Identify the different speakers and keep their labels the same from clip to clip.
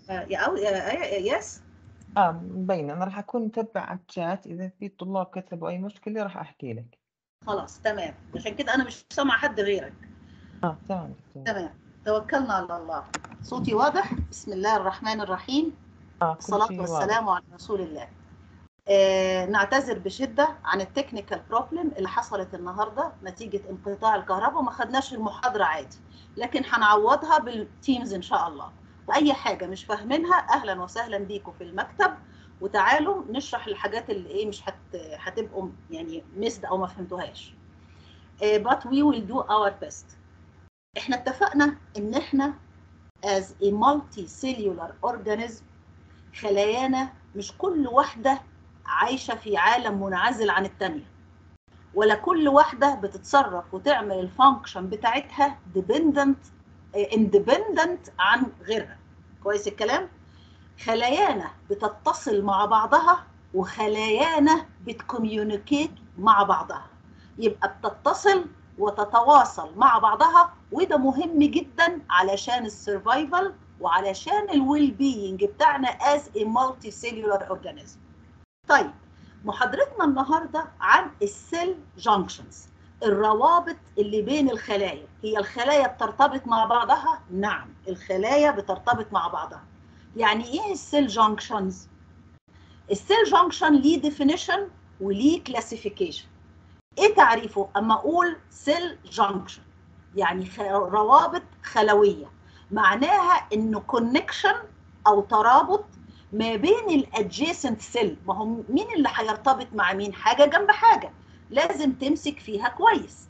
Speaker 1: يا أو يا يس
Speaker 2: اه مبينة انا راح اكون متبع على الشات اذا في طلاب كتبوا اي مشكلة راح احكي لك
Speaker 1: خلاص تمام عشان كده أنا مش سامع حد غيرك
Speaker 2: اه تمام دكتور.
Speaker 1: تمام توكلنا على الله صوتي واضح بسم الله الرحمن الرحيم
Speaker 2: اه كل
Speaker 1: الصلاة
Speaker 2: شيء واضح.
Speaker 1: والسلام على رسول الله آه نعتذر بشدة عن التكنيكال بروبلم اللي حصلت النهاردة نتيجة انقطاع الكهرباء وما خدناش المحاضرة عادي لكن هنعوضها بالتيمز إن شاء الله وأي حاجة مش فاهمينها أهلا وسهلا بيكم في المكتب وتعالوا نشرح الحاجات اللي إيه مش هت... هتبقوا يعني مسد أو ما فهمتوهاش آه but we will do our best احنا اتفقنا ان احنا as a multicellular organism خلايانا مش كل واحدة عايشة في عالم منعزل عن التانية ولا كل واحدة بتتصرف وتعمل الفانكشن بتاعتها dependent independent عن غيرها كويس الكلام خلايانا بتتصل مع بعضها وخلايانا بتكوميونيكيت مع بعضها يبقى بتتصل وتتواصل مع بعضها وده مهم جدا علشان السرفايفل وعلشان الويل بينج بتاعنا as a multicellular organism. طيب محاضرتنا النهارده عن السيل جانكشنز الروابط اللي بين الخلايا هي الخلايا بترتبط مع بعضها نعم الخلايا بترتبط مع بعضها يعني ايه السيل جانكشنز السيل جانكشن ليه ديفينيشن وليه كلاسيفيكيشن ايه تعريفه اما اقول سيل جانكشن يعني خ- روابط خلويه معناها انه كونكشن او ترابط ما بين الادجيسنت سيل ما هو مين اللي هيرتبط مع مين حاجه جنب حاجه لازم تمسك فيها كويس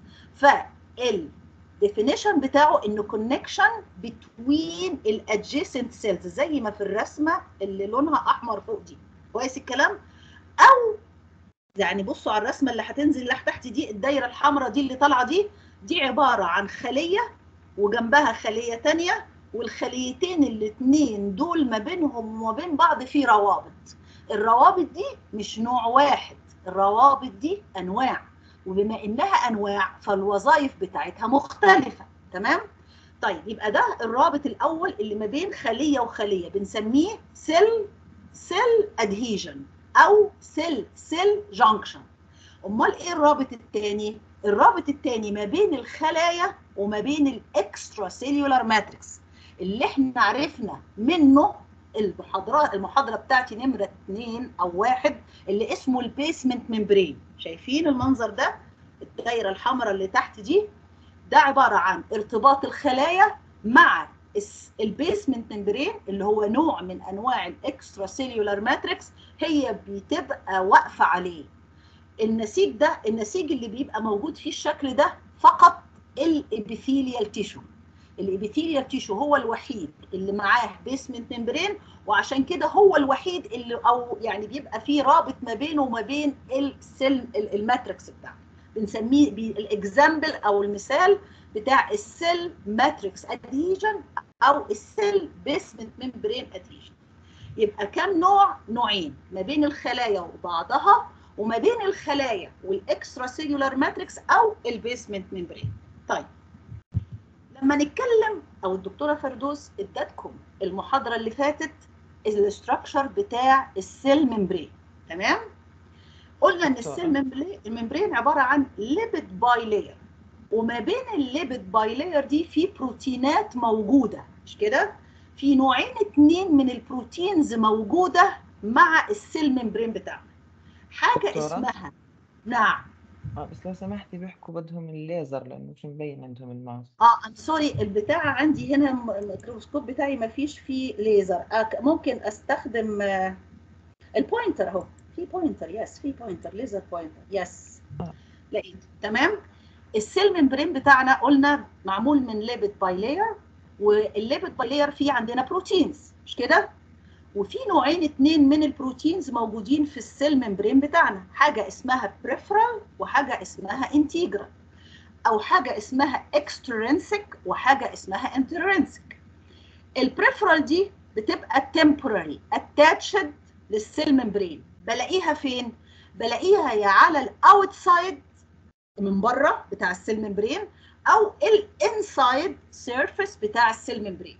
Speaker 1: فال definition بتاعه انه connection between الادجيسنت سيلز زي ما في الرسمه اللي لونها احمر فوق دي كويس الكلام او يعني بصوا على الرسمه اللي هتنزل اللي تحت دي الدايره الحمراء دي اللي طالعه دي دي عباره عن خليه وجنبها خليه تانية والخليتين الاثنين دول ما بينهم وما بين بعض في روابط الروابط دي مش نوع واحد الروابط دي انواع وبما انها انواع فالوظائف بتاعتها مختلفه تمام طيب يبقى ده الرابط الاول اللي ما بين خليه وخليه بنسميه سيل سيل ادهيجن او سيل سيل جانكشن امال ايه الرابط الثاني الرابط الثاني ما بين الخلايا وما بين الاكسترا سيلولار ماتريكس اللي احنا عرفنا منه المحاضرات المحاضره بتاعتي نمره اثنين او واحد اللي اسمه البيسمنت ممبرين شايفين المنظر ده الدايره الحمراء اللي تحت دي ده عباره عن ارتباط الخلايا مع البيسمنت ممبرين اللي هو نوع من انواع الاكسترا سيلولار ماتريكس هي بتبقى واقفه عليه النسيج ده النسيج اللي بيبقى موجود فيه الشكل ده فقط الابيثيليال تيشو الابيثيليال تيشو هو الوحيد اللي معاه بيسمنت ممبرين وعشان كده هو الوحيد اللي او يعني بيبقى فيه رابط ما بينه وما بين السيل الماتريكس بتاعه بنسميه الاكزامبل او المثال بتاع السيل ماتريكس ادهيجن او السيل بيسمنت ممبرين ادهيجن يبقى كم نوع نوعين ما بين الخلايا وبعضها وما بين الخلايا والاكسترا سيلولار ماتريكس او البيسمنت ممبرين طيب لما نتكلم او الدكتوره فردوس ادتكم المحاضره اللي فاتت الاستراكشر بتاع السيل ممبرين تمام قلنا ان السيل ممبرين الممبرين عباره عن ليبيد باي لاير وما بين الليبيد باي لاير دي في بروتينات موجوده مش كده في نوعين اتنين من البروتينز موجوده مع السيل ممبرين بتاعنا حاجه
Speaker 2: دكتورة؟
Speaker 1: اسمها نعم
Speaker 2: اه بس لو سمحتي بيحكوا بدهم الليزر لانه مش مبين عندهم الماوس
Speaker 1: اه ام سوري البتاع عندي هنا الم- الميكروسكوب بتاعي ما فيش فيه ليزر آه ممكن استخدم آه البوينتر اهو في بوينتر يس في بوينتر ليزر بوينتر يس
Speaker 2: آه.
Speaker 1: لقيت تمام السيل ممبرين بتاعنا قلنا معمول من ليبيد باي لاير والليبيد باي لاير فيه عندنا بروتينز مش كده وفي نوعين اتنين من البروتينز موجودين في السيل ممبرين بتاعنا حاجه اسمها بريفرال وحاجه اسمها انتيجرال او حاجه اسمها اكسترينسيك وحاجه اسمها انترنسيك البريفرال دي بتبقى temporary attached للسيل ممبرين بلاقيها فين بلاقيها يا على الاوتسايد من بره بتاع السيل ممبرين او الانسايد سيرفيس بتاع السيل ممبرين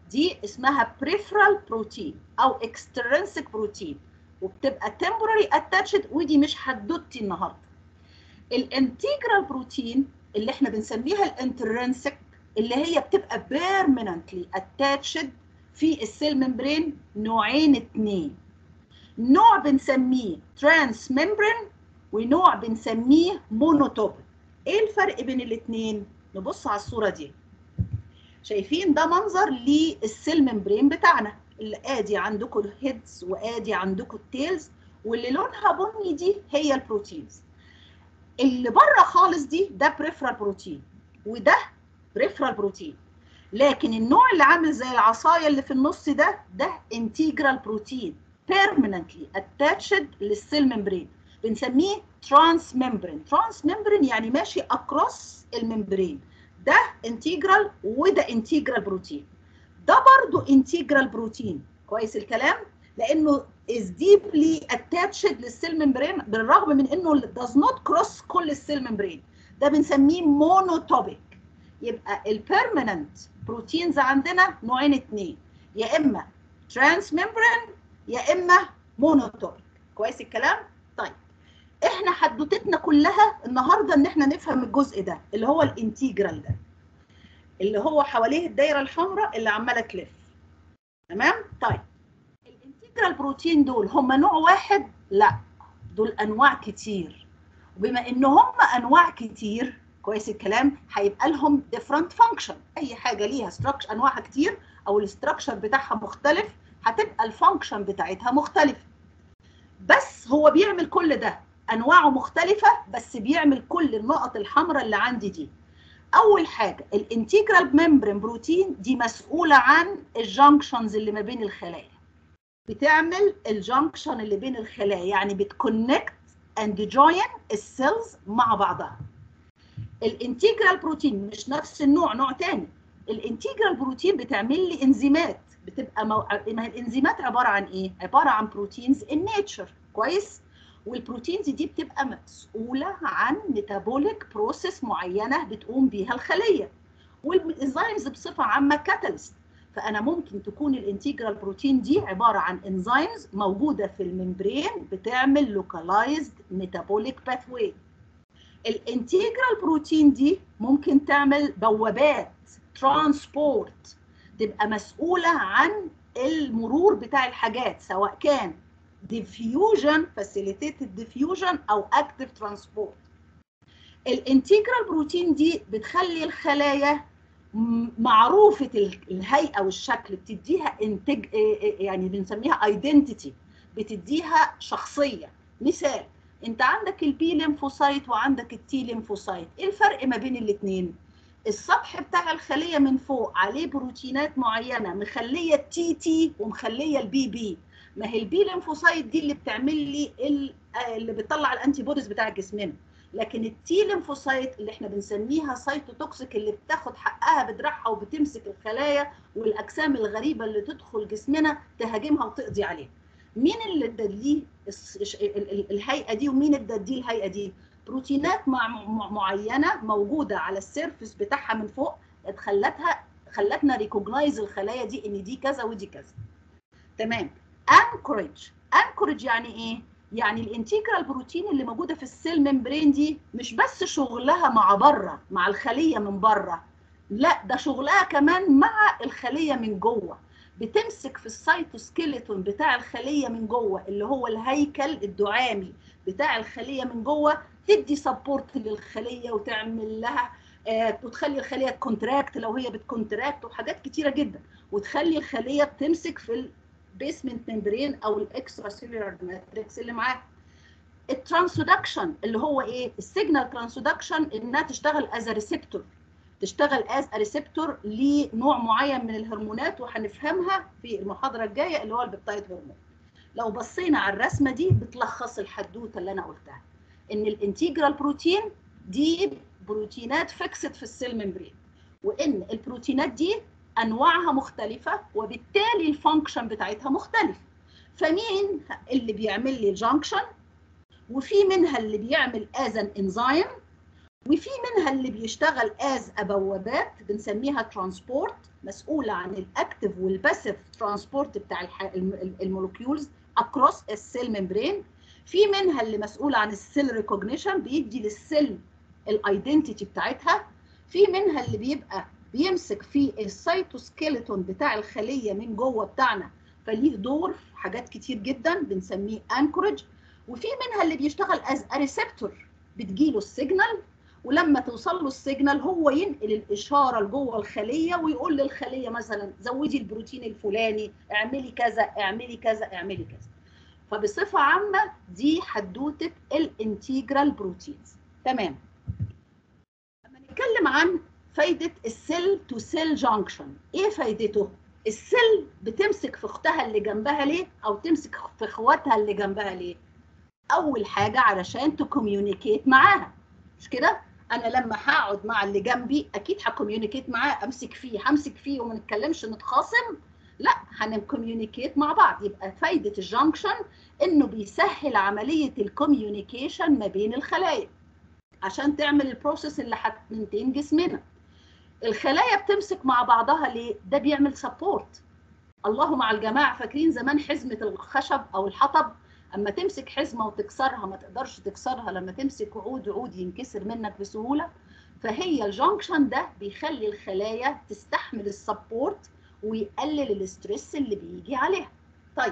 Speaker 1: دي اسمها peripheral بروتين او extrinsic بروتين وبتبقى temporary attached ودي مش حدوتي النهارده الانتجرال بروتين اللي احنا بنسميها الانترنسك اللي هي بتبقى permanently attached في السيل ممبرين نوعين اتنين نوع بنسميه ترانس ممبرين ونوع بنسميه مونوتوبيك ايه الفرق بين الاتنين نبص على الصوره دي شايفين ده منظر للسيل ممبرين بتاعنا اللي ادي عندكم الهيدز وادي عندكم التيلز واللي لونها بني دي هي البروتينز اللي بره خالص دي ده بريفرال بروتين وده بريفرال بروتين لكن النوع اللي عامل زي العصايه اللي في النص ده ده انتجرال بروتين permanently attached للسيل ممبرين بنسميه ترانس ممبرين ترانس ممبرين يعني ماشي اكروس الممبرين ده انتجرال وده انتجرال بروتين ده برضو انتجرال بروتين كويس الكلام لانه is deeply attached للسيل ممبرين بالرغم من انه does not cross كل السيل ممبرين ده بنسميه مونوتوبيك يبقى البيرمننت بروتينز عندنا نوعين اتنين يا اما ترانس ممبرين يا اما مونوتوبيك كويس الكلام طيب احنا حدوتتنا كلها النهارده ان احنا نفهم الجزء ده اللي هو الانتجرال ده اللي هو حواليه الدايره الحمراء اللي عماله تلف تمام طيب الانتجرال بروتين دول هم نوع واحد لا دول انواع كتير وبما ان هم انواع كتير كويس الكلام هيبقى لهم different function اي حاجه ليها structure انواعها كتير او الاستراكشر بتاعها مختلف هتبقى الفانكشن بتاعتها مختلفه بس هو بيعمل كل ده انواعه مختلفه بس بيعمل كل النقط الحمراء اللي عندي دي اول حاجه الانتجرال ممبرين بروتين دي مسؤوله عن الجانكشنز اللي ما بين الخلايا بتعمل الجانكشن اللي بين الخلايا يعني بتكونكت اند جوين السيلز مع بعضها الانتجرال بروتين مش نفس النوع نوع تاني الانتجرال بروتين بتعمل لي انزيمات بتبقى مو... ما هي الانزيمات عباره عن ايه عباره عن بروتينز ان نيتشر كويس والبروتينز دي بتبقى مسؤوله عن ميتابوليك بروسيس معينه بتقوم بيها الخليه والانزيمز بصفه عامه كاتاليست فانا ممكن تكون الانتجرال بروتين دي عباره عن انزيمز موجوده في الممبرين بتعمل لوكالايزد ميتابوليك باثواي الانتجرال بروتين دي ممكن تعمل بوابات ترانسبورت تبقى مسؤوله عن المرور بتاع الحاجات سواء كان diffusion facilitated diffusion او active transport الانتجرال بروتين دي بتخلي الخلايا معروفه الهيئه والشكل بتديها انتج يعني بنسميها ايدنتيتي بتديها شخصيه مثال انت عندك البي ليمفوسايت وعندك التي ليمفوسايت ايه الفرق ما بين الاثنين السطح بتاع الخليه من فوق عليه بروتينات معينه مخليه التي تي ومخليه البي بي ما هي البي ليمفوسايت دي اللي بتعمل لي اللي بتطلع الانتي بوديز بتاع جسمنا لكن التي ليمفوسايت اللي احنا بنسميها سايتوتوكسيك اللي بتاخد حقها بدراعها وبتمسك الخلايا والاجسام الغريبه اللي تدخل جسمنا تهاجمها وتقضي عليها مين اللي ادى ليه الهيئه دي ومين ادى دي الهيئه دي بروتينات مع معينه موجوده على السيرفس بتاعها من فوق خلتها خلتنا ريكوجنايز الخلايا دي ان دي كذا ودي كذا تمام انكورج انكورج يعني ايه يعني الانتجرال بروتين اللي موجوده في السيل ممبرين دي مش بس شغلها مع بره مع الخليه من بره لا ده شغلها كمان مع الخليه من جوه بتمسك في السيتوسكيلتون بتاع الخليه من جوه اللي هو الهيكل الدعامي بتاع الخليه من جوه تدي سبورت للخليه وتعمل لها آه وتخلي الخليه تكونتراكت لو هي بتكونتراكت وحاجات كتيره جدا وتخلي الخليه بتمسك في البيسمنت ممبرين او الاكسترا سيلولار ماتريكس اللي معاه الترانسودكشن اللي هو ايه السيجنال ترانسودكشن انها تشتغل از ريسبتور تشتغل از ريسبتور لنوع معين من الهرمونات وهنفهمها في المحاضره الجايه اللي هو البيبتايد هرمون لو بصينا على الرسمه دي بتلخص الحدوته اللي انا قلتها ان الانتجرال بروتين دي بروتينات فيكسد في السيل ممبرين وان البروتينات دي انواعها مختلفه وبالتالي الفانكشن بتاعتها مختلف فمين اللي بيعمل لي الجانكشن وفي منها اللي بيعمل از ان انزيم وفي منها اللي بيشتغل از بوابات بنسميها ترانسبورت مسؤوله عن الاكتف والباسيف ترانسبورت بتاع الح- الم- المولكيولز اكروس السيل ممبرين في منها اللي مسؤول عن السيل ريكوجنيشن بيدي للسيل الايدنتيتي بتاعتها في منها اللي بيبقى بيمسك في السيتوسكيلتون بتاع الخليه من جوه بتاعنا فليه دور في حاجات كتير جدا بنسميه انكورج وفي منها اللي بيشتغل از ريسبتور بتجيله السيجنال ولما توصل له السيجنال هو ينقل الاشاره لجوه الخليه ويقول للخليه مثلا زودي البروتين الفلاني اعملي كذا اعملي كذا اعملي كذا فبصفه عامه دي حدوته الانتجرال بروتينز تمام لما نتكلم عن فايده السيل تو سيل جانكشن ايه فايدته السيل بتمسك في اختها اللي جنبها ليه او تمسك في اخواتها اللي جنبها ليه اول حاجه علشان تكوميونيكيت معاها مش كده انا لما هقعد مع اللي جنبي اكيد هكوميونيكيت معاه امسك فيه همسك فيه وما نتكلمش نتخاصم لا هنكوميونيكيت مع بعض يبقى فايده الجانكشن انه بيسهل عمليه الكوميونيكيشن ما بين الخلايا عشان تعمل البروسيس اللي هتنتج جسمنا الخلايا بتمسك مع بعضها ليه ده بيعمل سبورت الله مع الجماعه فاكرين زمان حزمه الخشب او الحطب اما تمسك حزمه وتكسرها ما تقدرش تكسرها لما تمسك عود عود ينكسر منك بسهوله فهي الجانكشن ده بيخلي الخلايا تستحمل السبورت ويقلل الاسترس اللي بيجي عليها طيب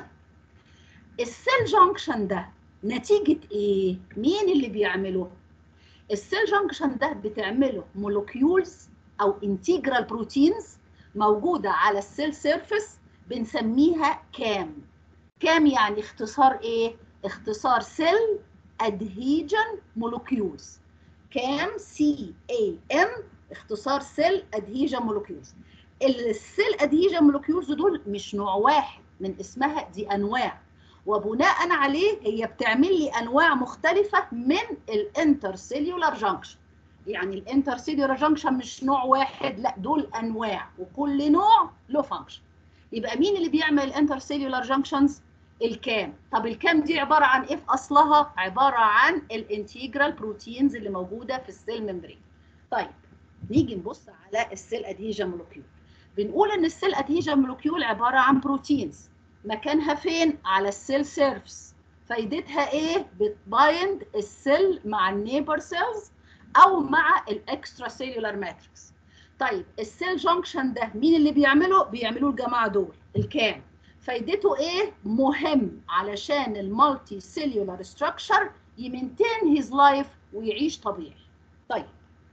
Speaker 1: السيل جانكشن ده نتيجه ايه مين اللي بيعمله السيل جانكشن ده بتعمله مولكيولز او انتجرال بروتينز موجوده على السيل سيرفيس بنسميها كام كام يعني اختصار ايه اختصار سيل ادهيجن مولكيولز كام سي اي ام اختصار سيل ادهيجن مولكيولز السيل ادهيجن مولكيولز دول مش نوع واحد من اسمها دي انواع وبناء عليه هي بتعمل لي انواع مختلفه من الانترسيلولار جانكشن يعني الانترسيلولار جانكشن مش نوع واحد لا دول انواع وكل نوع له فانكشن يبقى مين اللي بيعمل الانترسيلولار جانكشنز الكام طب الكام دي عباره عن ايه في اصلها عباره عن الانتجرال بروتينز اللي موجوده في السيل ممبرين طيب نيجي نبص على السيل ادهيجن مولكيول بنقول ان السيل ادهيجن مولكيول عباره عن بروتينز مكانها فين على السيل سيرفس فايدتها ايه بتبايند السيل مع النيبر سيلز او مع الاكسترا سيلولار ماتريكس طيب السيل جانكشن ده مين اللي بيعمله بيعملوه الجماعه دول الكام فايدته ايه مهم علشان المالتي سيلولار ستراكشر يمنتين هيز لايف ويعيش طبيعي طيب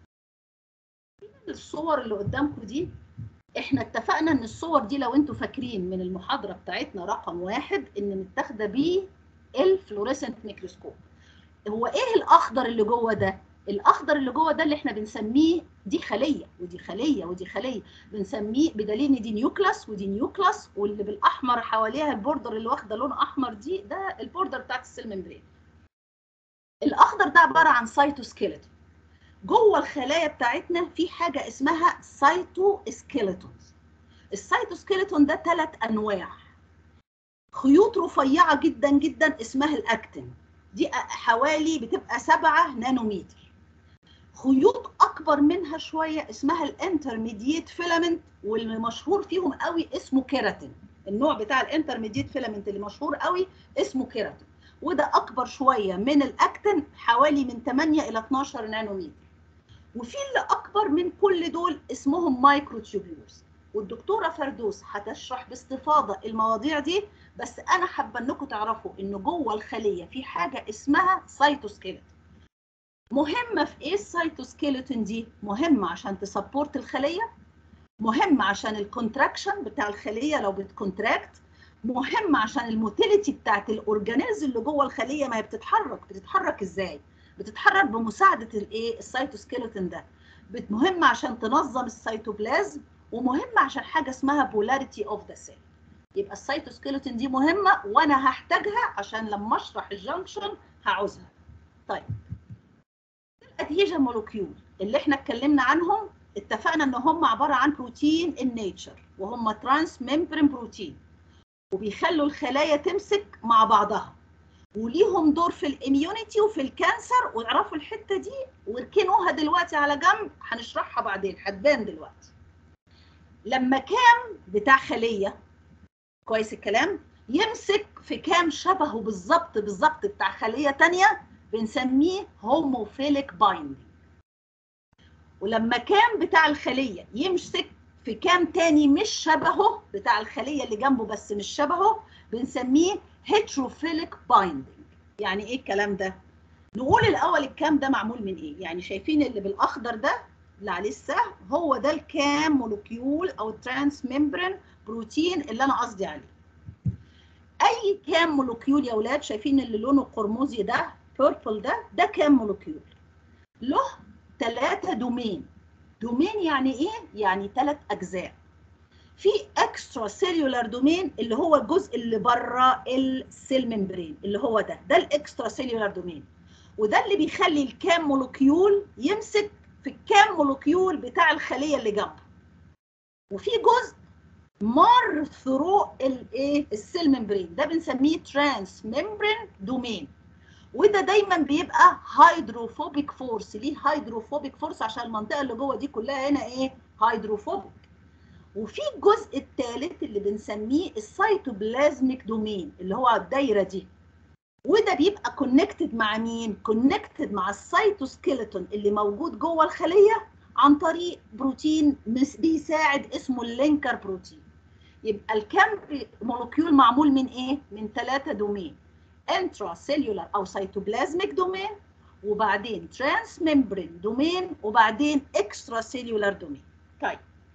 Speaker 1: الصور اللي قدامكم دي احنا اتفقنا ان الصور دي لو انتوا فاكرين من المحاضره بتاعتنا رقم واحد ان متاخده بيه الفلوريسنت ميكروسكوب هو ايه الاخضر اللي جوه ده الاخضر اللي جوه ده اللي احنا بنسميه دي خليه ودي خليه ودي خليه بنسميه بدليل ان دي نيوكلاس ودي نيوكلاس واللي بالاحمر حواليها البوردر اللي واخده لون احمر دي ده البوردر بتاعت السيل ممبرين الاخضر ده عباره عن سايتوسكيلتون جوه الخلايا بتاعتنا في حاجه اسمها سايتوسكيلتونز السايتوسكيلتون ده ثلاث انواع خيوط رفيعه جدا جدا اسمها الاكتين دي حوالي بتبقى 7 نانومتر خيوط اكبر منها شويه اسمها الانترميديت فيلامنت واللي مشهور فيهم قوي اسمه كيراتين النوع بتاع الانترميديت فيلامنت اللي مشهور قوي اسمه كيراتين وده اكبر شويه من الاكتين حوالي من 8 الى 12 نانومتر وفي اللي اكبر من كل دول اسمهم مايكرو تيوبيولز والدكتوره فردوس هتشرح باستفاضه المواضيع دي بس انا حابه انكم تعرفوا ان جوه الخليه في حاجه اسمها سايتوسكيلتون مهمه في ايه السايتوسكيلتون دي مهمه عشان تسبورت الخليه مهمه عشان الكونتراكشن بتاع الخليه لو بتكونتراكت مهم عشان الموتيليتي بتاعت الاورجانيز اللي جوه الخليه ما هي بتتحرك بتتحرك ازاي بتتحرك بمساعده الايه السايتوسكيلتون ده مهم عشان تنظم السيتوبلازم ومهم عشان حاجه اسمها بولاريتي اوف ذا سيل يبقى السيتوسكيلتون دي مهمه وانا هحتاجها عشان لما اشرح الجنكشن هعوزها طيب الادهيجن مولكيول اللي احنا اتكلمنا عنهم اتفقنا ان هم عباره عن بروتين ان نيتشر وهم ترانس ممبرين بروتين وبيخلوا الخلايا تمسك مع بعضها وليهم دور في الاميونيتي وفي الكانسر واعرفوا الحته دي واركنوها دلوقتي على جنب هنشرحها بعدين هتبان دلوقتي لما كام بتاع خليه كويس الكلام يمسك في كام شبهه بالظبط بالظبط بتاع خليه تانية بنسميه هوموفيليك بايندينج ولما كام بتاع الخليه يمسك في كام تاني مش شبهه بتاع الخليه اللي جنبه بس مش شبهه بنسميه هيتروفيليك بايندينج يعني ايه الكلام ده نقول الاول الكام ده معمول من ايه يعني شايفين اللي بالاخضر ده اللي عليه السهم هو ده الكام مولكيول او الترانس ميمبرين بروتين اللي انا قصدي عليه اي كام مولكيول يا اولاد شايفين اللي لونه قرمزي ده بيربل ده ده كام مولكيول له ثلاثة دومين دومين يعني ايه يعني ثلاث اجزاء في اكسترا سيلولار دومين اللي هو الجزء اللي بره السيل ممبرين اللي هو ده ده الاكسترا سيلولار دومين وده اللي بيخلي الكام مولكيول يمسك في الكام مولكيول بتاع الخليه اللي جنبه وفي جزء مر ثرو الايه السيل ممبرين ده بنسميه ترانس ممبرين دومين وده دايما بيبقى هيدروفوبيك فورس ليه هيدروفوبيك فورس عشان المنطقه اللي جوه دي كلها هنا ايه هيدروفوبيك وفي الجزء الثالث اللي بنسميه السيتوبلازميك دومين اللي هو الدايره دي وده بيبقى كونكتد مع مين كونكتد مع السيتوسكيلتون اللي موجود جوه الخليه عن طريق بروتين بيساعد اسمه اللينكر بروتين يبقى الكام مولكيول معمول من ايه من ثلاثه دومين انترا سيلولار او سيتوبلازميك دومين وبعدين ترانس ممبرين دومين وبعدين اكسترا سيلولار دومين طيب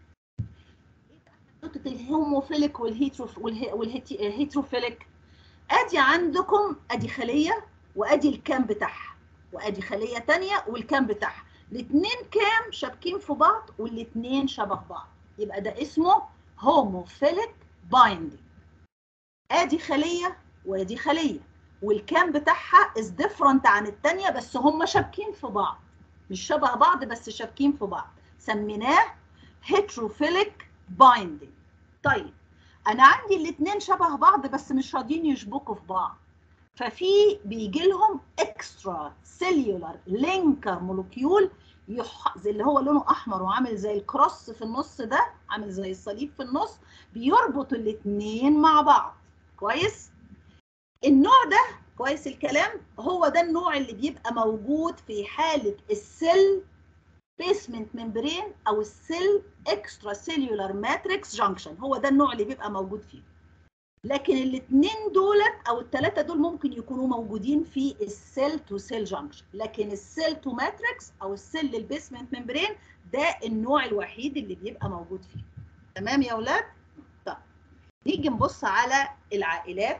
Speaker 1: نقطه الهوموفيليك والهيتروفيليك ادي عندكم ادي خليه وادي الكام بتاعها وادي خليه ثانيه والكام بتاعها الاثنين كام شابكين في بعض والاثنين شبه بعض يبقى ده اسمه هوموفيليك بايندينج ادي خليه وادي خليه والكام بتاعها از ديفرنت عن الثانيه بس هم شابكين في بعض مش شبه بعض بس شابكين في بعض سميناه هيتروفيليك بايندينج طيب انا عندي الاثنين شبه بعض بس مش راضيين يشبكوا في بعض ففي بيجي لهم اكسترا سيلولار لينكر مولكيول يح... اللي هو لونه احمر وعامل زي الكروس في النص ده عامل زي الصليب في النص بيربط الاثنين مع بعض كويس النوع ده كويس الكلام هو ده النوع اللي بيبقى موجود في حاله السيل بيسمنت ممبرين او السيل اكسترا سيلولار ماتريكس جانكشن هو ده النوع اللي بيبقى موجود فيه لكن الاثنين دولت او الثلاثه دول ممكن يكونوا موجودين في السيل تو سيل جانكشن لكن السيل تو ماتريكس او السيل للبيسمنت ممبرين ده النوع الوحيد اللي بيبقى موجود فيه تمام يا اولاد طب نيجي نبص على العائلات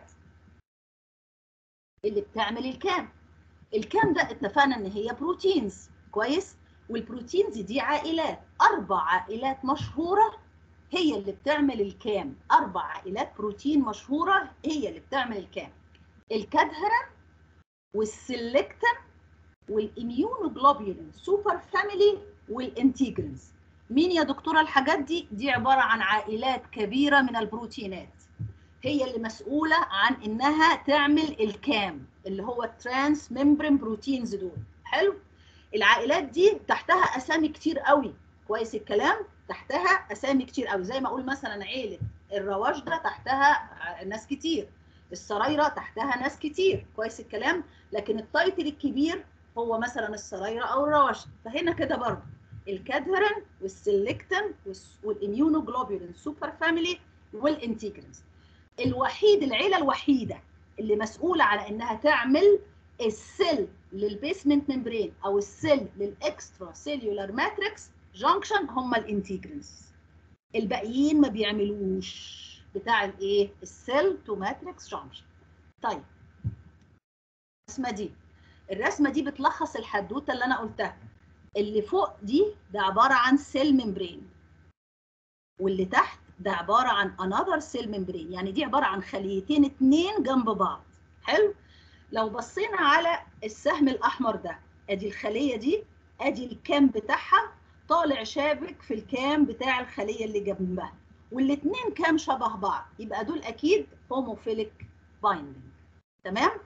Speaker 1: اللي بتعمل الكام الكام ده اتفقنا ان هي بروتينز كويس والبروتينز دي عائلات اربع عائلات مشهوره هي اللي بتعمل الكام اربع عائلات بروتين مشهوره هي اللي بتعمل الكام الكادهرين والسيلكتين والاميونوجلوبولين سوبر فاميلي والانتيجرينز مين يا دكتوره الحاجات دي دي عباره عن عائلات كبيره من البروتينات هي اللي مسؤوله عن انها تعمل الكام اللي هو الترانس ممبرين بروتينز دول حلو العائلات دي تحتها اسامي كتير قوي كويس الكلام تحتها اسامي كتير قوي زي ما اقول مثلا عيله الرواشده تحتها ناس كتير السرايره تحتها ناس كتير كويس الكلام لكن التايتل الكبير هو مثلا السرايره او الرواشده فهنا كده برضه الكادهرين والسيلكتين والاميونوجلوبولين سوبر فاميلي والانتيجرينز الوحيد العيله الوحيده اللي مسؤوله على انها تعمل السيل للبيسمنت ممبرين او السيل للاكسترا سيلولار ماتريكس جانكشن هم الانتيجرينز الباقيين ما بيعملوش بتاع الايه السيل تو ماتريكس جانكشن طيب الرسمه دي الرسمه دي بتلخص الحدوته اللي انا قلتها اللي فوق دي ده عباره عن سيل ممبرين واللي تحت ده عباره عن انذر سيل ممبرين يعني دي عباره عن خليتين اتنين جنب بعض حلو لو بصينا على السهم الاحمر ده ادي الخليه دي ادي الكام بتاعها طالع شابك في الكام بتاع الخليه اللي جنبها والاثنين كام شبه بعض يبقى دول اكيد هوموفيليك بايندينج تمام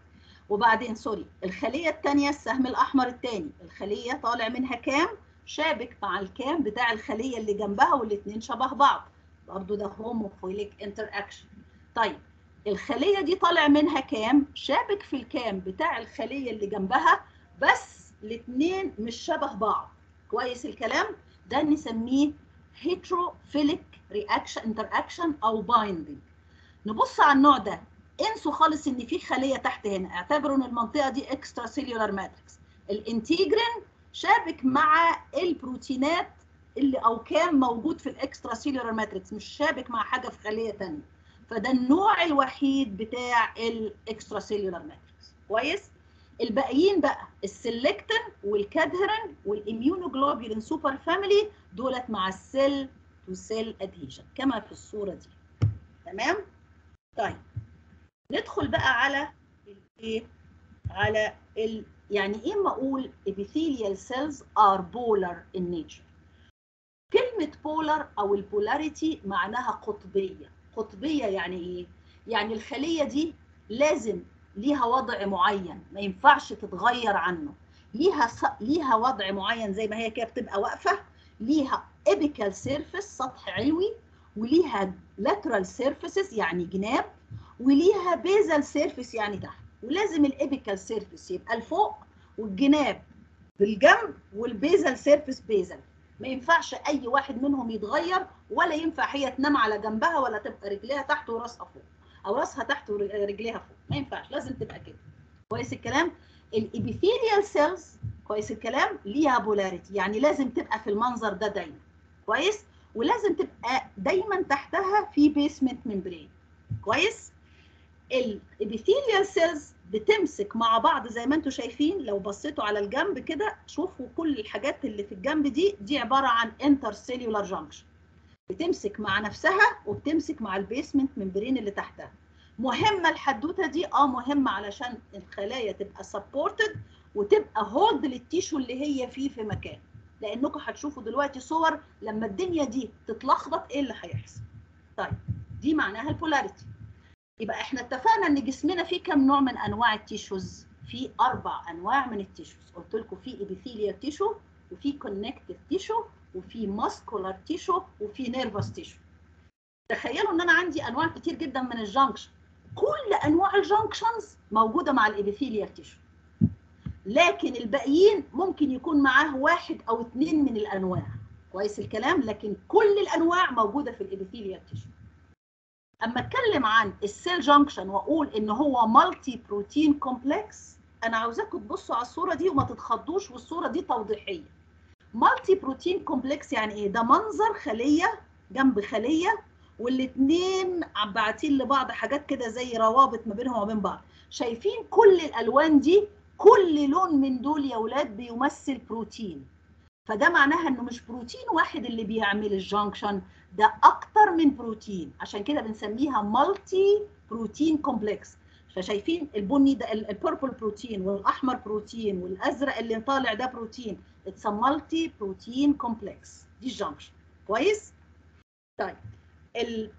Speaker 1: وبعدين سوري الخليه الثانيه السهم الاحمر الثاني الخليه طالع منها كام شابك مع الكام بتاع الخليه اللي جنبها والاثنين شبه بعض برضه ده هوموفيليك انتر اكشن طيب الخليه دي طالع منها كام شابك في الكام بتاع الخليه اللي جنبها بس الاثنين مش شبه بعض كويس الكلام ده نسميه هيتروفيليك رياكشن انتر اكشن او بايندنج نبص على النوع ده انسوا خالص ان في خليه تحت هنا اعتبروا ان المنطقه دي اكسترا سيلولار ماتريكس الانتيجرين شابك مع البروتينات اللي او كان موجود في الاكسترا سيلولار ماتريكس مش شابك مع حاجه في خليه ثانيه فده النوع الوحيد بتاع الاكسترا سيلولار ماتريكس كويس الباقيين بقى السلكتين والكادهرين والاميونوجلوبولين سوبر فاميلي دولت مع السيل تو سيل ادهيشن كما في الصوره دي تمام طيب ندخل بقى على الايه على ال يعني ايه ما اقول epithelial cells are polar in nature كلمه polar او البولاريتي معناها قطبيه قطبيه يعني ايه يعني الخليه دي لازم ليها وضع معين ما ينفعش تتغير عنه ليها س... ليها وضع معين زي ما هي كده بتبقى واقفه ليها ابيكال سيرفيس سطح علوي وليها lateral surfaces يعني جناب وليها بيزل سيرفيس يعني تحت ولازم الابيكال سيرفيس يبقى لفوق والجناب بالجنب والبيزل سيرفيس بيزل ما ينفعش اي واحد منهم يتغير ولا ينفع هي تنام على جنبها ولا تبقى رجليها تحت وراسها فوق او راسها تحت ورجليها فوق ما ينفعش لازم تبقى كده كويس الكلام الابيثيليال سيلز كويس الكلام ليها بولاريتي يعني لازم تبقى في المنظر ده دايما كويس ولازم تبقى دايما تحتها في بيسمنت ممبرين كويس الابيثيليال سيلز بتمسك مع بعض زي ما انتم شايفين لو بصيتوا على الجنب كده شوفوا كل الحاجات اللي في الجنب دي دي عباره عن انتر سيلولار جانكشن بتمسك مع نفسها وبتمسك مع البيسمنت ممبرين اللي تحتها مهمه الحدوته دي اه مهمه علشان الخلايا تبقى سبورتد وتبقى هولد للتيشو اللي هي فيه في مكان لانكم هتشوفوا دلوقتي صور لما الدنيا دي تتلخبط ايه اللي هيحصل طيب دي معناها البولاريتي يبقى احنا اتفقنا ان جسمنا فيه كم نوع من انواع التيشوز في اربع انواع من التيشوز قلت لكم في ابيثيليال تيشو وفي كونكتيف تيشو وفي ماسكولار تيشو وفي نيرفس تيشو تخيلوا ان انا عندي انواع كتير جدا من الجانكشن كل انواع الجانكشنز موجوده مع الابيثيليال تيشو لكن الباقيين ممكن يكون معاه واحد او اثنين من الانواع كويس الكلام لكن كل الانواع موجوده في الابيثيليال تيشو اما اتكلم عن السيل جانكشن واقول ان هو مالتي بروتين كومبلكس انا عاوزاكم تبصوا على الصوره دي وما تتخضوش والصوره دي توضيحيه مالتي بروتين كومبلكس يعني ايه ده منظر خليه جنب خليه والاثنين باعتين لبعض حاجات كده زي روابط ما بينهم وبين بعض شايفين كل الالوان دي كل لون من دول يا اولاد بيمثل بروتين فده معناها انه مش بروتين واحد اللي بيعمل الجانكشن ده اكتر من بروتين عشان كده بنسميها مالتي بروتين كومبلكس فشايفين البني ده البيربل بروتين والاحمر بروتين والازرق اللي طالع ده بروتين اتس مالتي بروتين كومبلكس دي الجانكشن كويس طيب ال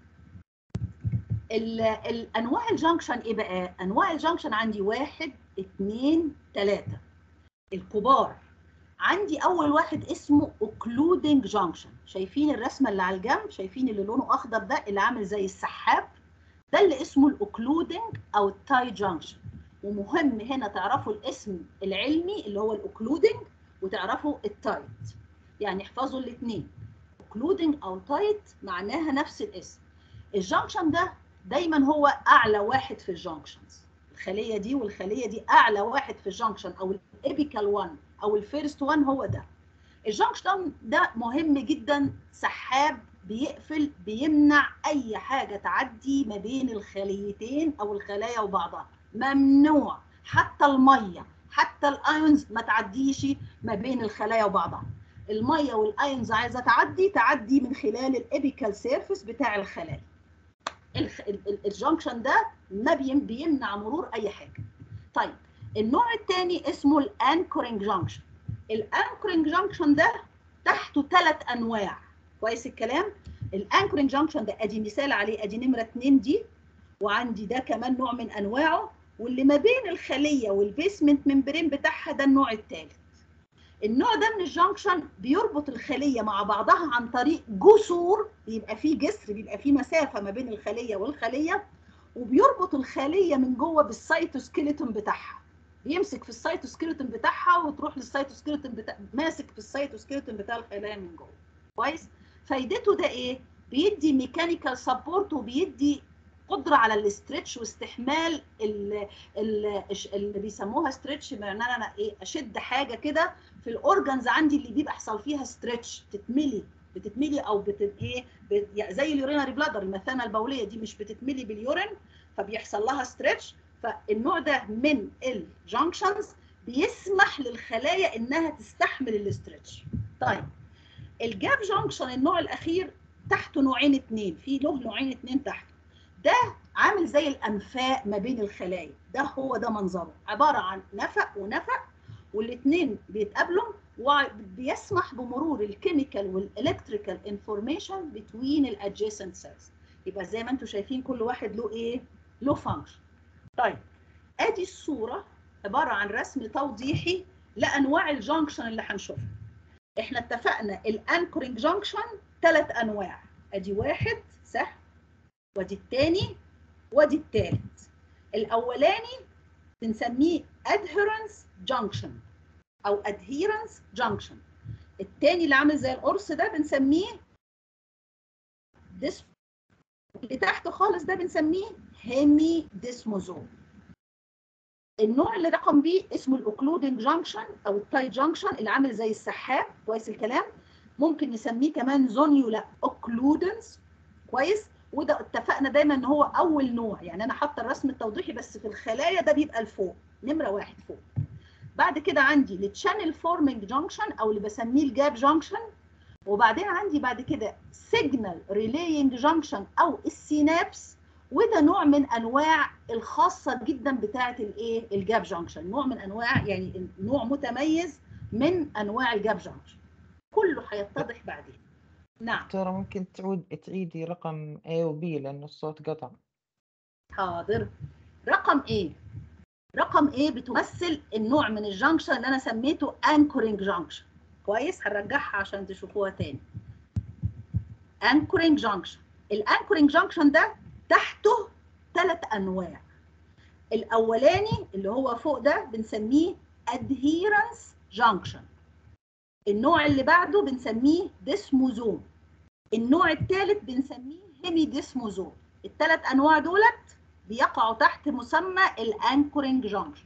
Speaker 1: ال الانواع الجانكشن ايه بقى انواع الجانكشن عندي واحد اثنين ثلاثة الكبار عندي اول واحد اسمه اوكلودنج جانكشن شايفين الرسمه اللي على الجنب شايفين اللي لونه اخضر ده اللي عامل زي السحاب ده اللي اسمه الاوكلودنج او التاي جانكشن ومهم هنا تعرفوا الاسم العلمي اللي هو الاوكلودنج وتعرفوا التايت يعني احفظوا الاثنين اوكلودنج او تايت معناها نفس الاسم الجانكشن ده دايما هو اعلى واحد في الجانكشنز الخليه دي والخليه دي اعلى واحد في الجانكشن او الابيكال 1 او الفيرست 1 هو ده الجانكشن ده مهم جدا سحاب بيقفل بيمنع اي حاجه تعدي ما بين الخليتين او الخلايا وبعضها ممنوع حتى الميه حتى الايونز ما تعديش ما بين الخلايا وبعضها الميه والايونز عايزه تعدي تعدي من خلال الابيكال سيرفيس بتاع الخلايا الجانكشن ده ما بيمنع مرور اي حاجه طيب النوع الثاني اسمه الانكورنج جانكشن الانكورنج جانكشن ده تحته ثلاث انواع كويس الكلام الانكورنج جانكشن ده ادي مثال عليه ادي نمره 2 دي وعندي ده كمان نوع من انواعه واللي ما بين الخليه والبيسمنت ممبرين بتاعها ده النوع الثالث النوع ده من الجنكشن بيربط الخليه مع بعضها عن طريق جسور بيبقى فيه جسر بيبقى فيه مسافه ما بين الخليه والخليه وبيربط الخليه من جوه بالسيتوسكيلتون بتاعها بيمسك في السيتوسكيلتون بتاعها وتروح للسيتوسكيلتون بتاع ماسك في السيتوسكيلتون بتاع الخلايا من جوه كويس فايدته ده ايه بيدي ميكانيكال سبورت وبيدي قدره على الاسترتش واستحمال ال ال اللي بيسموها ستريتش معناه انا ايه اشد حاجه كده في الاورجنز عندي اللي بيبقى يحصل فيها ستريتش تتملي بتتملي او بت ايه بت... زي اليورينري بلادر المثانه البوليه دي مش بتتملي باليورين فبيحصل لها ستريتش فالنوع ده من الجانكشنز بيسمح للخلايا انها تستحمل الاسترتش طيب الجاب جانكشن النوع الاخير تحته نوعين اثنين في له نوعين اثنين تحته ده عامل زي الانفاق ما بين الخلايا ده هو ده منظره عباره عن نفق ونفق والاثنين بيتقابلوا وبيسمح بمرور الكيميكال والالكتريكال انفورميشن بتوين الادجيسنت سيلز يبقى زي ما انتم شايفين كل واحد له ايه له فانكشن طيب ادي الصوره عباره عن رسم توضيحي لانواع الجانكشن اللي هنشوفها احنا اتفقنا الانكورنج جانكشن ثلاث انواع ادي واحد سهل وادي الثاني وادي الثالث الاولاني بنسميه adherence junction او adherence junction الثاني اللي عامل زي القرص ده بنسميه ديس اللي تحته خالص ده بنسميه هيمي ديسموزوم النوع اللي رقم بي اسمه الاوكلودنج جانكشن او التايت جانكشن اللي عامل زي السحاب كويس الكلام ممكن نسميه كمان زونيولا اوكلودنس كويس وده اتفقنا دايما ان هو اول نوع يعني انا حاطه الرسم التوضيحي بس في الخلايا ده بيبقى لفوق نمره واحد فوق بعد كده عندي التشانل فورمينج جانكشن او اللي بسميه الجاب جانكشن وبعدين عندي بعد كده سيجنال ريلينج جانكشن او السينابس وده نوع من انواع الخاصه جدا بتاعه الايه الجاب جانكشن نوع من انواع يعني نوع متميز من انواع الجاب جانكشن كله هيتضح بعدين نعم
Speaker 2: دكتورة ممكن تعود تعيدي رقم A و B لأنه الصوت قطع
Speaker 1: حاضر رقم A رقم A بتمثل النوع من الجانكشن اللي انا سميته anchoring جانكشن كويس هنرجعها عشان تشوفوها تاني anchoring جانكشن الانكورنج جانكشن ده تحته ثلاث انواع الاولاني اللي هو فوق ده بنسميه adherence junction النوع اللي بعده بنسميه ديسموزوم النوع الثالث بنسميه هيمي ديسموزوم الثلاث انواع دولت بيقعوا تحت مسمى الانكورنج جانكشن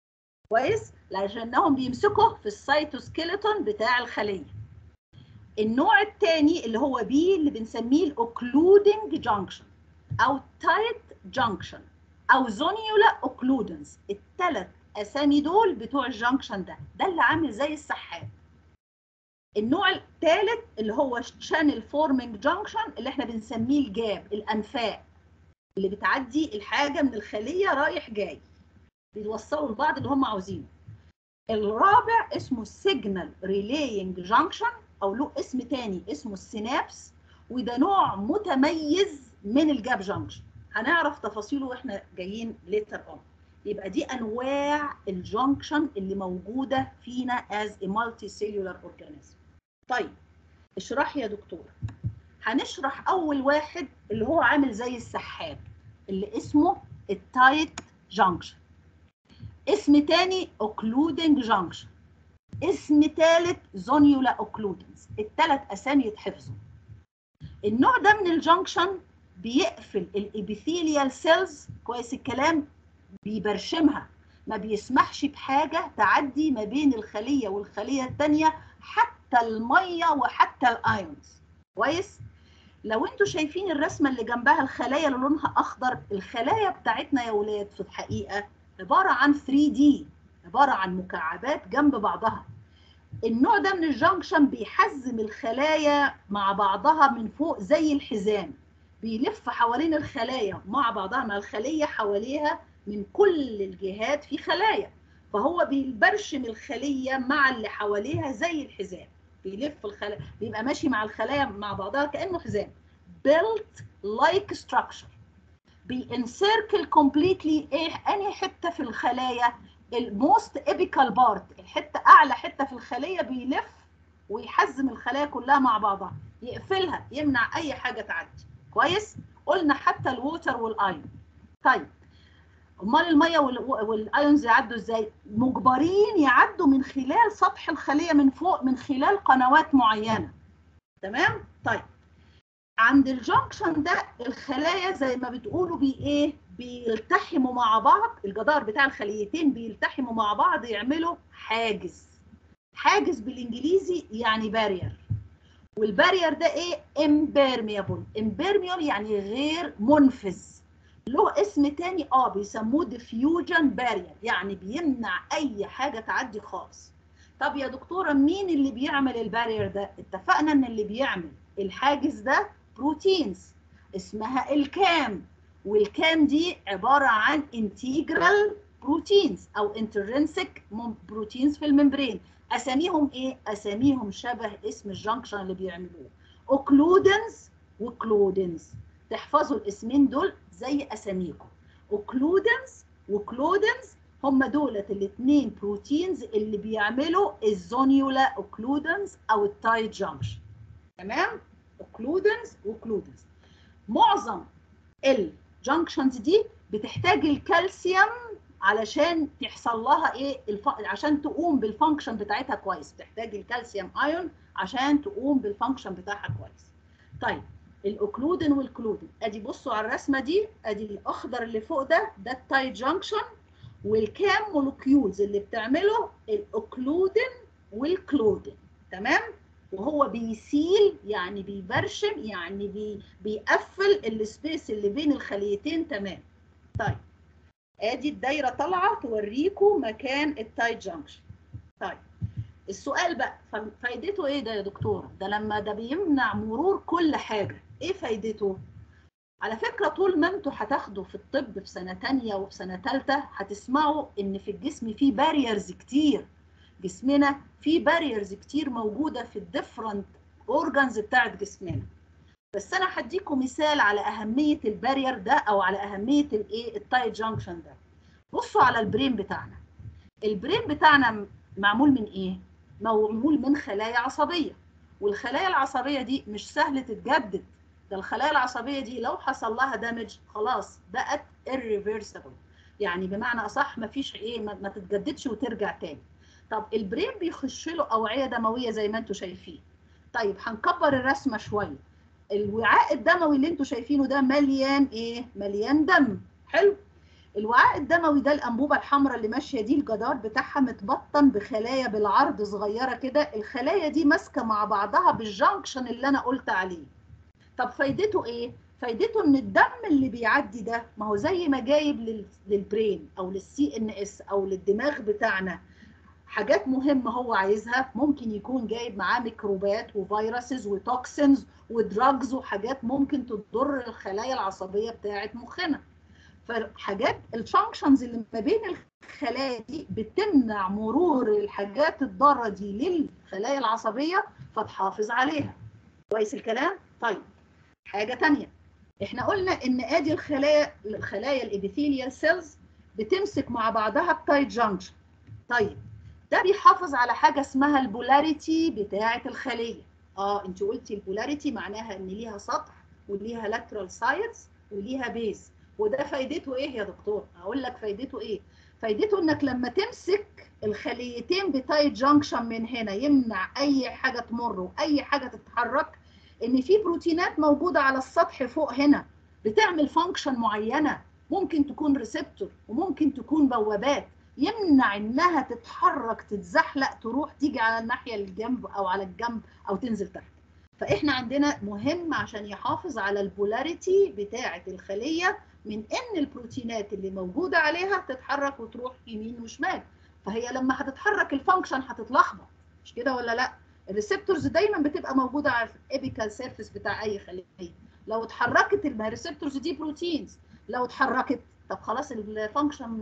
Speaker 1: كويس لانهم بيمسكوا في السيتوسكيلتون بتاع الخليه النوع الثاني اللي هو بي اللي بنسميه الاوكلودنج جانكشن او تايت جانكشن او زونيولا اوكلودنس الثلاث اسامي دول بتوع الجانكشن ده ده اللي عامل زي السحاب النوع الثالث اللي هو شانل فورمينج جانكشن اللي احنا بنسميه الجاب الانفاق اللي بتعدي الحاجه من الخليه رايح جاي بيوصلوا لبعض اللي هم عاوزينه الرابع اسمه سيجنال ريلينج جانكشن او له اسم تاني اسمه السينابس وده نوع متميز من الجاب جانكشن هنعرف تفاصيله واحنا جايين ليتر اون يبقى دي انواع الجانكشن اللي موجوده فينا as a multicellular organism طيب اشرح يا دكتور هنشرح اول واحد اللي هو عامل زي السحاب اللي اسمه التايت جانكشن اسم تاني اوكلودنج جانكشن اسم تالت زونيولا اوكلودنس التلات اسامي يتحفظوا النوع ده من الجانكشن بيقفل الابيثيليال سيلز كويس الكلام بيبرشمها ما بيسمحش بحاجه تعدي ما بين الخليه والخليه الثانيه حتى الميه وحتى الايونز كويس لو انتوا شايفين الرسمه اللي جنبها الخلايا اللي لونها اخضر الخلايا بتاعتنا يا ولاد في الحقيقه عباره عن 3 دي عباره عن مكعبات جنب بعضها النوع ده من الجنكشن بيحزم الخلايا مع بعضها من فوق زي الحزام بيلف حوالين الخلايا مع بعضها مع الخليه حواليها من كل الجهات في خلايا فهو بيبرشم الخليه مع اللي حواليها زي الحزام بيلف الخلايا بيبقى ماشي مع الخلايا مع بعضها كانه حزام built like structure بينسيركل كومبليتلي ايه انهي حته في الخلايا الموست ابيكال بارت الحته اعلى حته في الخليه بيلف ويحزم الخلايا كلها مع بعضها يقفلها يمنع اي حاجه تعدي كويس قلنا حتى الووتر والايون طيب امال الميه والايونز يعدوا ازاي مجبرين يعدوا من خلال سطح الخليه من فوق من خلال قنوات معينه تمام طيب عند الجنكشن ده الخلايا زي ما بتقولوا بي ايه بيلتحموا مع بعض الجدار بتاع الخليتين بيلتحموا مع بعض يعملوا حاجز حاجز بالانجليزي يعني بارير والبارير ده ايه امبيرميبل امبيرميبل يعني غير منفذ له اسم تاني اه بيسموه ديفيوجن بارير يعني بيمنع اي حاجه تعدي خالص طب يا دكتوره مين اللي بيعمل البارير ده اتفقنا ان اللي بيعمل الحاجز ده بروتينز اسمها الكام والكام دي عباره عن انتجرال بروتينز او انترنسك بروتينز في الممبرين اساميهم ايه اساميهم شبه اسم الجنكشن اللي بيعملوه اوكلودنز وكلودنز تحفظوا الاسمين دول زي اساميكم اوكلودنز وكلودنز هم دولت الاثنين بروتينز اللي بيعملوا الزونيولا اوكلودنز او التايت جنكشن تمام اوكلودنز وكلودنز معظم الجنكشنز دي بتحتاج الكالسيوم علشان تحصل لها ايه الف... عشان تقوم بالفانكشن بتاعتها كويس بتحتاج الكالسيوم ايون عشان تقوم بالفانكشن بتاعها كويس طيب الاوكلودن والكلودن ادي بصوا على الرسمه دي ادي الاخضر اللي فوق ده ده التايت جانكشن والكام مولكيولز اللي بتعمله الاوكلودن والكلودن تمام وهو بيسيل يعني بيبرشم يعني بي بيقفل السبيس اللي بين الخليتين تمام طيب ادي الدايره طالعه توريكم مكان التايت جانكشن طيب السؤال بقى فايدته ايه ده يا دكتور ده لما ده بيمنع مرور كل حاجه ايه فايدته على فكره طول ما انتوا هتاخدوا في الطب في سنه تانية وفي سنه ثالثه هتسمعوا ان في الجسم في باريرز كتير جسمنا في باريرز كتير موجوده في الديفرنت اورجانز بتاعت جسمنا بس انا هديكم مثال على اهميه البارير ده او على اهميه الايه التايت جانكشن ده بصوا على البرين بتاعنا البرين بتاعنا معمول من ايه معمول من خلايا عصبيه والخلايا العصبيه دي مش سهل تتجدد ده الخلايا العصبيه دي لو حصل لها دامج خلاص بقت irreversible يعني بمعنى اصح ما فيش ايه ما, ما تتجددش وترجع تاني طب البرين بيخش له اوعيه دمويه زي ما انتم شايفين طيب هنكبر الرسمه شويه الوعاء الدموي اللي انتم شايفينه ده مليان ايه مليان دم حلو الوعاء الدموي ده الانبوبه الحمراء اللي ماشيه دي الجدار بتاعها متبطن بخلايا بالعرض صغيره كده الخلايا دي ماسكه مع بعضها بالجنكشن اللي انا قلت عليه طب فايدته ايه فايدته ان الدم اللي بيعدي ده ما هو زي ما جايب للبرين او للسي ان اس او للدماغ بتاعنا حاجات مهمه هو عايزها ممكن يكون جايب معاه ميكروبات وفيروسز وتوكسينز ودراجز وحاجات ممكن تضر الخلايا العصبيه بتاعه مخنا فحاجات الفانكشنز اللي ما بين الخلايا دي بتمنع مرور الحاجات الضاره دي للخلايا العصبيه فتحافظ عليها كويس الكلام طيب حاجه ثانيه احنا قلنا ان ادي الخلايا الخلايا الابيثيليال سيلز بتمسك مع بعضها بتايت جانكشن طيب ده بيحافظ على حاجه اسمها البولاريتي بتاعه الخليه اه انت قلتي البولاريتي معناها ان ليها سطح وليها لاترال سايدز وليها بيز وده فايدته ايه يا دكتور اقول لك فايدته ايه فايدته انك لما تمسك الخليتين بتايت جانكشن من هنا يمنع اي حاجه تمر واي حاجه تتحرك ان في بروتينات موجوده على السطح فوق هنا بتعمل فانكشن معينه ممكن تكون ريسبتور وممكن تكون بوابات يمنع انها تتحرك تتزحلق تروح تيجي على الناحيه الجنب او على الجنب او تنزل تحت فاحنا عندنا مهم عشان يحافظ على البولاريتي بتاعه الخليه من ان البروتينات اللي موجوده عليها تتحرك وتروح يمين وشمال فهي لما هتتحرك الفانكشن هتتلخبط مش كده ولا لا الريسبتورز دايما بتبقى موجوده على الابيكال سيرفيس بتاع اي خليه لو اتحركت الريسبتورز دي بروتينز لو اتحركت طب خلاص الفانكشن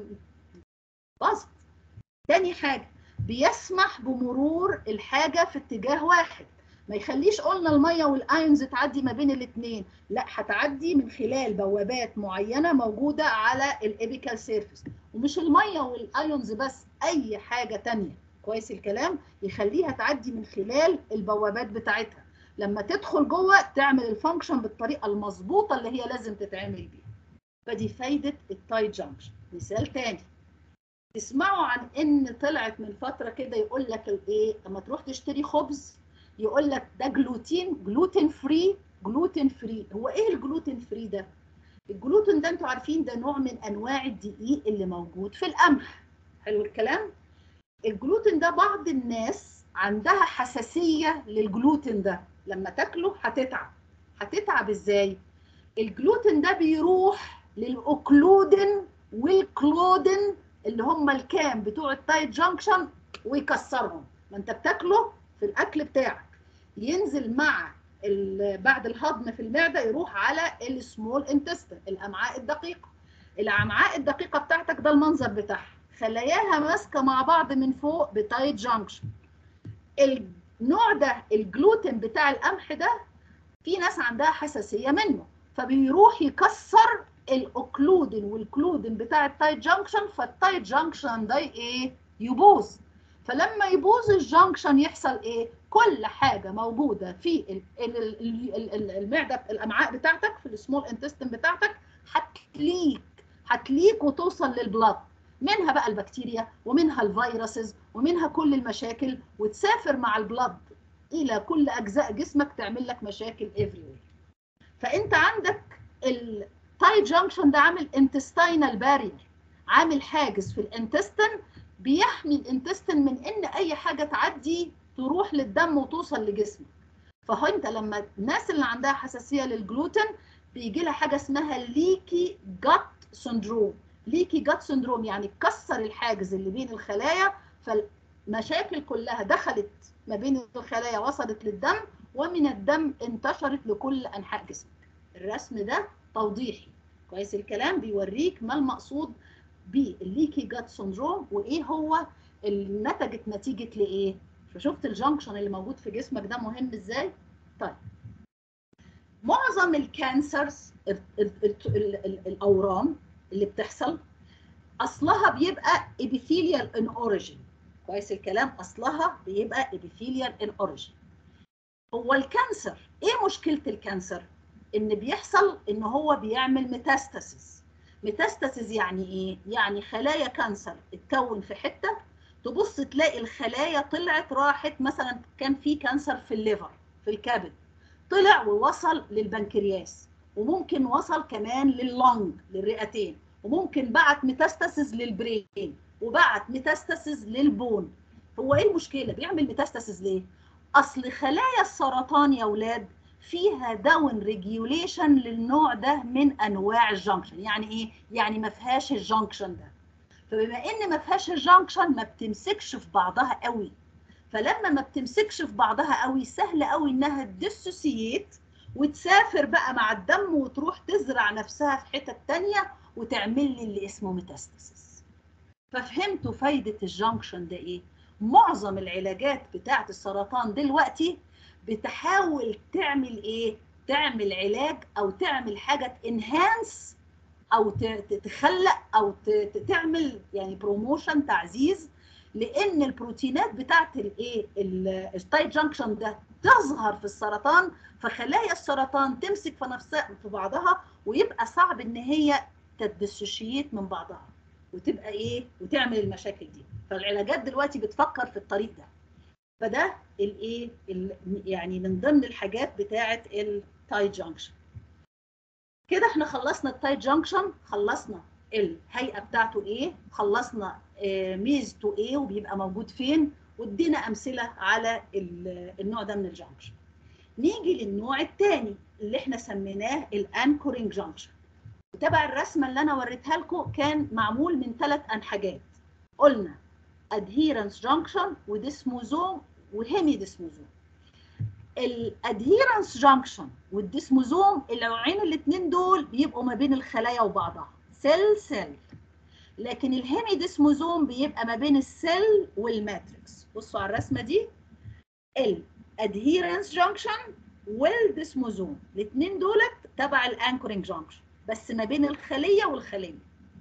Speaker 1: باظت تاني حاجه بيسمح بمرور الحاجه في اتجاه واحد ما يخليش قلنا الميه والايونز تعدي ما بين الاثنين لا هتعدي من خلال بوابات معينه موجوده على الابيكال سيرفيس ومش الميه والايونز بس اي حاجه تانية كويس الكلام يخليها تعدي من خلال البوابات بتاعتها لما تدخل جوه تعمل الفانكشن بالطريقه المظبوطه اللي هي لازم تتعمل بيها فدي فايده التايت جانكشن مثال تاني تسمعوا عن ان طلعت من فتره كده يقول لك الايه لما تروح تشتري خبز يقول لك ده جلوتين جلوتين فري جلوتين فري هو ايه الجلوتين فري ده الجلوتين ده انتوا عارفين ده نوع من انواع الدقيق اللي موجود في القمح حلو الكلام الجلوتين ده بعض الناس عندها حساسيه للجلوتين ده لما تاكله هتتعب هتتعب ازاي الجلوتين ده بيروح للاوكلودين والكلودين اللي هم الكام بتوع التايت جانكشن ويكسرهم ما انت بتاكله في الاكل بتاعك ينزل مع بعد الهضم في المعده يروح على السمول انتستين الامعاء الدقيقه الامعاء الدقيقه بتاعتك ده المنظر بتاعها خلاياها ماسكه مع بعض من فوق بتايت جانكشن النوع ده الجلوتين بتاع القمح ده في ناس عندها حساسيه منه فبيروح يكسر الاوكلودين والكلودين بتاع التايت جانكشن فالتايت جانكشن ده ايه يبوظ فلما يبوظ الجانكشن يحصل ايه كل حاجه موجوده في المعده الامعاء بتاعتك في السمول انتستين بتاعتك هتليك هتليك وتوصل للبلاد منها بقى البكتيريا ومنها الفيروسز ومنها كل المشاكل وتسافر مع البلد الى كل اجزاء جسمك تعمل لك مشاكل everywhere فانت عندك التايت جانكشن ده عامل انتستينال بارير عامل حاجز في الانتستين بيحمي الانتستين من ان اي حاجه تعدي تروح للدم وتوصل لجسمك فهو انت لما الناس اللي عندها حساسيه للجلوتين بيجي لها حاجه اسمها ليكي جات سندروم ليكي جات سندروم يعني كسر الحاجز اللي بين الخلايا فالمشاكل كلها دخلت ما بين الخلايا وصلت للدم ومن الدم انتشرت لكل انحاء جسمك الرسم ده توضيحي كويس الكلام بيوريك ما المقصود بالليكي جات سندروم وايه هو اللي نتجت نتيجه لايه فشفت الجنكشن اللي موجود في جسمك ده مهم ازاي طيب معظم الكانسرز الاورام اللي بتحصل اصلها بيبقى epithelial in origin كويس الكلام اصلها بيبقى epithelial in origin هو الكانسر ايه مشكله الكانسر ان بيحصل ان هو بيعمل ميتاستاسيس ميتاستاسيس يعني ايه يعني خلايا كانسر اتكون في حته تبص تلاقي الخلايا طلعت راحت مثلا كان في كانسر في الليفر في الكبد طلع ووصل للبنكرياس وممكن وصل كمان لللنج للرئتين وممكن بعت ميتاستاسيس للبرين وبعت ميتاستاسيس للبون هو ايه المشكله بيعمل ميتاستاسيس ليه اصل خلايا السرطان يا اولاد فيها داون ريجيوليشن للنوع ده من انواع الجنكشن يعني ايه يعني ما فيهاش الجنكشن ده فبما ان ما فيهاش الجنكشن ما بتمسكش في بعضها قوي فلما ما بتمسكش في بعضها قوي سهل قوي انها تديسوسييت وتسافر بقى مع الدم وتروح تزرع نفسها في حتت تانية وتعمل لي اللي اسمه ميتاستاسيس ففهمتوا فايدة الجنكشن ده ايه معظم العلاجات بتاعة السرطان دلوقتي بتحاول تعمل ايه تعمل علاج او تعمل حاجة انهانس او تخلق او تعمل يعني بروموشن تعزيز لان البروتينات بتاعت الايه التايت جانكشن ده تظهر في السرطان فخلايا السرطان تمسك في نفسها في بعضها ويبقى صعب ان هي تدسوشيت من بعضها وتبقى ايه وتعمل المشاكل دي فالعلاجات دلوقتي بتفكر في الطريق ده فده الايه يعني من ضمن الحاجات بتاعه التايت جانكشن كده احنا خلصنا التايت جانكشن خلصنا الهيئه بتاعته ايه خلصنا آه ميزته ايه وبيبقى موجود فين وادينا امثله على النوع ده من الجانكشن نيجي للنوع الثاني اللي احنا سميناه الانكورينج جانكشن وتبع الرسمه اللي انا وريتها لكم كان معمول من ثلاث انحاجات قلنا adherence junction وديسموزوم وهيمي ديسموزوم الادهيرنس جانكشن والديسموزوم النوعين الاثنين دول بيبقوا ما بين الخلايا وبعضها سيل سيل لكن الهيمي ديسموزوم بيبقى ما بين السيل والماتريكس بصوا على الرسمه دي adherence junction والديسموزوم الاثنين دولت تبع الانكورنج جانكشن بس ما بين الخليه والخليه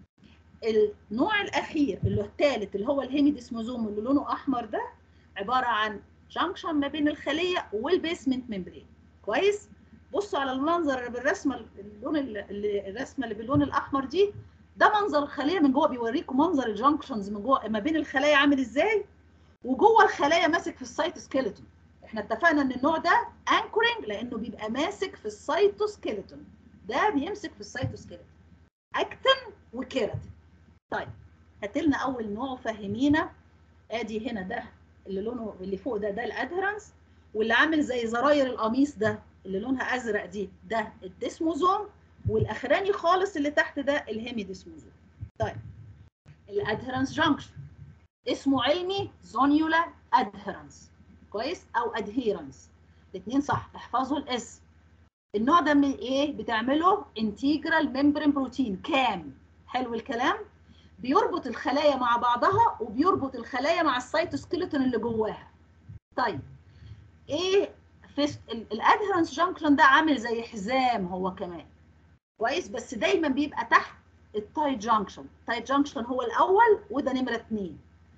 Speaker 1: النوع الاخير اللي هو الثالث اللي هو الهيميديسموزوم اللي لونه احمر ده عباره عن جانكشن ما بين الخليه والبيسمنت ممبرين كويس بصوا على المنظر اللي بالرسمه اللون اللي الرسمه اللي باللون الاحمر دي ده منظر الخليه من جوه بيوريكم منظر الجانكشنز من جوه ما بين الخلايا عامل ازاي وجوه الخلايا ماسك في السيتوسكيلتون احنا اتفقنا ان النوع ده انكورنج لانه بيبقى ماسك في السيتوسكيلتون ده بيمسك في السيتوسكيلتون اكتن وكيراتين طيب هات لنا اول نوع وفهمينا ادي هنا ده اللي لونه اللي فوق ده ده الادهرنس واللي عامل زي زراير القميص ده اللي لونها ازرق دي ده الديسموزوم والاخراني خالص اللي تحت ده الهيميديسموزوم طيب الادهرنس جانكشن اسمه علمي زونيولا ادهرنس كويس او ادهيرنس الاثنين صح احفظوا الاسم النوع ده من ايه بتعمله انتجرال ممبرين بروتين كام حلو الكلام بيربط الخلايا مع بعضها وبيربط الخلايا مع السيتوسكيلتون اللي جواها طيب ايه في الادهرنس جانكشن ده عامل زي حزام هو كمان كويس بس دايما بيبقى تحت التايت جانكشن التايت جانكشن هو الاول وده نمره اثنين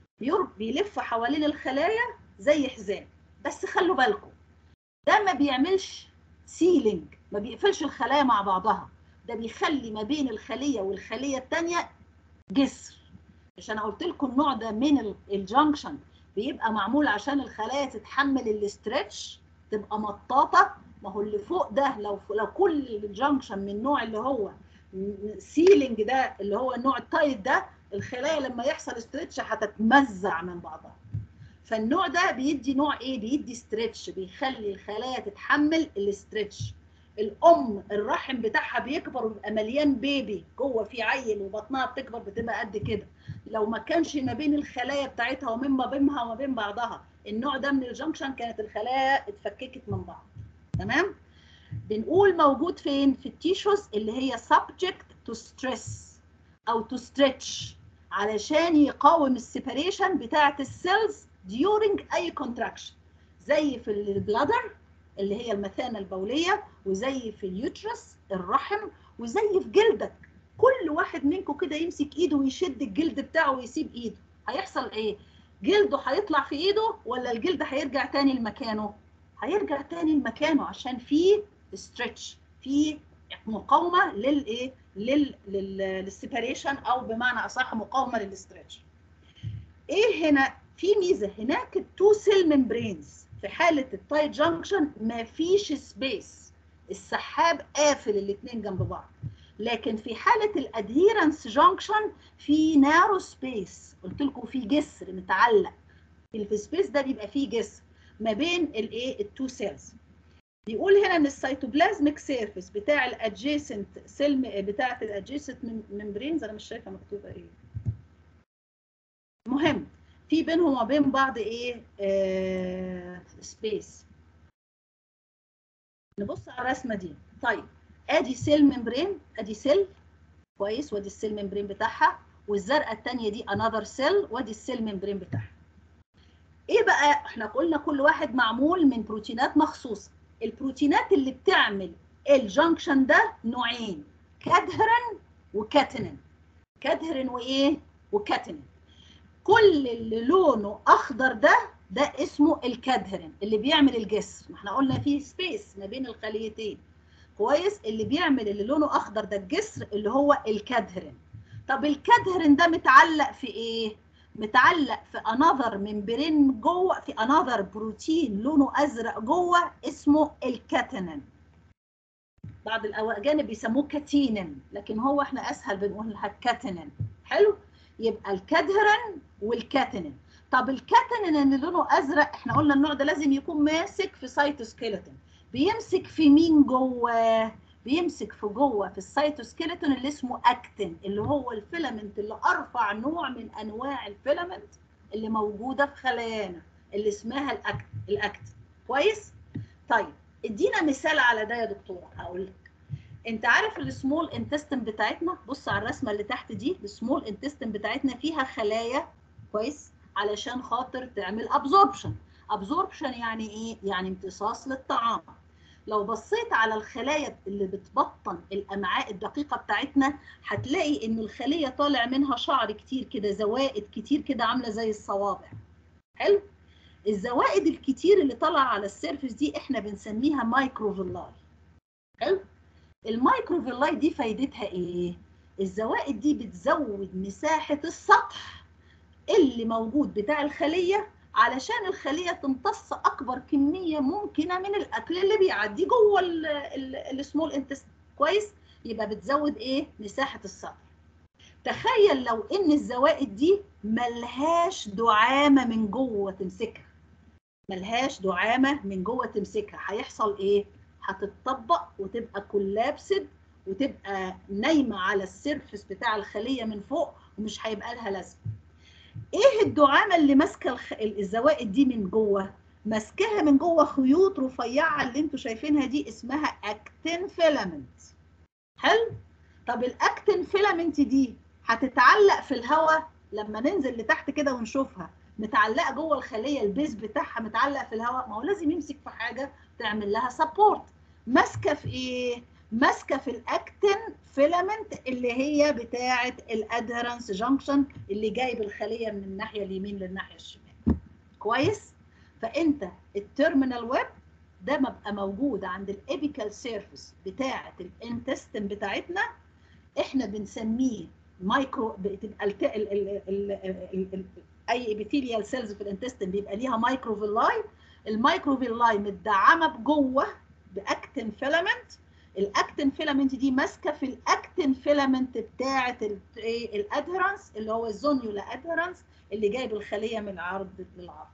Speaker 1: بيلف حوالين الخلايا زي حزام بس خلوا بالكم ده ما بيعملش سيلينج ما بيقفلش الخلايا مع بعضها ده بيخلي ما بين الخليه والخليه الثانيه جسر مش انا قلت لكم النوع ده من الجانكشن بيبقى معمول عشان الخلايا تتحمل الاسترتش تبقى مطاطه ما هو اللي فوق ده لو لو كل الجانكشن من النوع اللي هو سيلينج ده اللي هو النوع التايت ده الخلايا لما يحصل استرتش هتتمزع من بعضها فالنوع ده بيدي نوع ايه بيدي ستريتش بيخلي الخلايا تتحمل الاسترتش الام الرحم بتاعها بيكبر ويبقى مليان بيبي جوه في عيل وبطنها بتكبر بتبقى قد كده لو ما كانش ما بين الخلايا بتاعتها ومن ما بينها وما بين بعضها النوع ده من الجنكشن كانت الخلايا اتفككت من بعض تمام بنقول موجود فين في التيشوز اللي هي subject to stress او to stretch علشان يقاوم السيبريشن بتاعه السيلز during اي contraction زي في البلادر اللي هي المثانه البوليه وزي في اليوترس الرحم وزي في جلدك كل واحد منكم كده يمسك ايده ويشد الجلد بتاعه ويسيب ايده هيحصل ايه جلده هيطلع في ايده ولا الجلد هيرجع تاني لمكانه هيرجع تاني لمكانه عشان في ستريتش في مقاومه للايه لل للسيبريشن او بمعنى اصح مقاومه للستريتش ايه هنا في ميزه هناك التو سيل ممبرينز في حاله التايت جانكشن مفيش سبيس السحاب قافل الاثنين جنب بعض لكن في حاله الادهيرنس جانكشن في نارو سبيس قلت لكم في جسر متعلق في سبيس ده بيبقى فيه جسر ما بين الايه التو سيلز بيقول هنا ان السيتوبلازميك سيرفيس بتاع الادجيسنت سيل بتاعه الادجيسنت ممبرينز انا مش شايفه مكتوبه ايه مهم في بينهم وبين بعض ايه آه سبيس نبص على الرسمه دي طيب ادي سيل ممبرين ادي سيل كويس وادي السيل ممبرين بتاعها والزرقاء الثانيه دي انذر سيل وادي السيل ممبرين بتاعها ايه بقى احنا قلنا كل واحد معمول من بروتينات مخصوصه البروتينات اللي بتعمل الجنكشن ده نوعين كادهرين وكاتينين كادهرين وايه وكاتينين كل اللي لونه اخضر ده ده اسمه الكادهرين اللي بيعمل الجسر ما احنا قلنا فيه سبيس ما بين الخليتين كويس اللي بيعمل اللي لونه اخضر ده الجسر اللي هو الكادهرين طب الكادهرين ده متعلق في ايه متعلق في انذر ممبرين جوه في انذر بروتين لونه ازرق جوه اسمه الكاتينين بعض الاجانب بيسموه كاتينين لكن هو احنا اسهل بنقول لها كاتينين حلو يبقى الكادهرين والكاتينين طب الكاتينين اللي لونه ازرق احنا قلنا النوع ده لازم يكون ماسك في سيتوسكيلتون بيمسك في مين جوه بيمسك في جوه في السيتوسكيلتون اللي اسمه اكتين اللي هو الفيلامنت اللي ارفع نوع من انواع الفيلامنت اللي موجوده في خلايانا اللي اسمها الاكت الاكتين كويس طيب ادينا مثال على ده يا دكتوره هقول لك انت عارف السمول انتستين بتاعتنا بص على الرسمه اللي تحت دي السمول انتستين بتاعتنا فيها خلايا كويس علشان خاطر تعمل ابزوربشن ابزوربشن يعني ايه يعني امتصاص للطعام لو بصيت على الخلايا اللي بتبطن الامعاء الدقيقه بتاعتنا هتلاقي ان الخليه طالع منها شعر كتير كده زوائد كتير كده عامله زي الصوابع حلو الزوائد الكتير اللي طالعه على السيرفس دي احنا بنسميها مايكروفيلاي حلو المايكروفيلاي دي فايدتها ايه الزوائد دي بتزود مساحه السطح اللي موجود بتاع الخليه علشان الخليه تمتص اكبر كميه ممكنه من الاكل اللي بيعدي جوه السمول انتست كويس يبقى بتزود ايه مساحه السطح تخيل لو ان الزوائد دي ملهاش دعامه من جوه تمسكها ملهاش دعامه من جوه تمسكها هيحصل ايه هتتطبق وتبقى كولابسد وتبقى نايمه على السيرفس بتاع الخليه من فوق ومش هيبقى لها لازمه ايه الدعامه اللي ماسكه الخ... الزوائد دي من جوه ماسكاها من جوه خيوط رفيعه اللي انتوا شايفينها دي اسمها اكتين فيلامنت حلو طب الاكتين فيلامنت دي هتتعلق في الهواء لما ننزل لتحت كده ونشوفها متعلقه جوه الخليه البيز بتاعها متعلق في الهواء ما هو لازم يمسك في حاجه تعمل لها سبورت ماسكه في ايه ماسكه في الاكتين فيلامنت اللي هي بتاعه الادهرنس جانكشن اللي جايب الخليه من الناحيه اليمين للناحيه الشمال كويس فانت التيرمينال ويب ده بيبقى موجود عند الابيكال سيرفيس بتاعه الانتستين بتاعتنا احنا بنسميه مايكرو بتبقى ال ال ال ال ال ال اي ابيثيليال سيلز في الانتستين بيبقى ليها مايكروفيلاي المايكروفيلاي متدعمه بجوه باكتين فيلامنت الاكتين فيلامنت دي ماسكه في الاكتين فيلامنت بتاعه الادهرنس اللي هو الزونيولا ادهرنس اللي جايب الخليه من العرض للعرض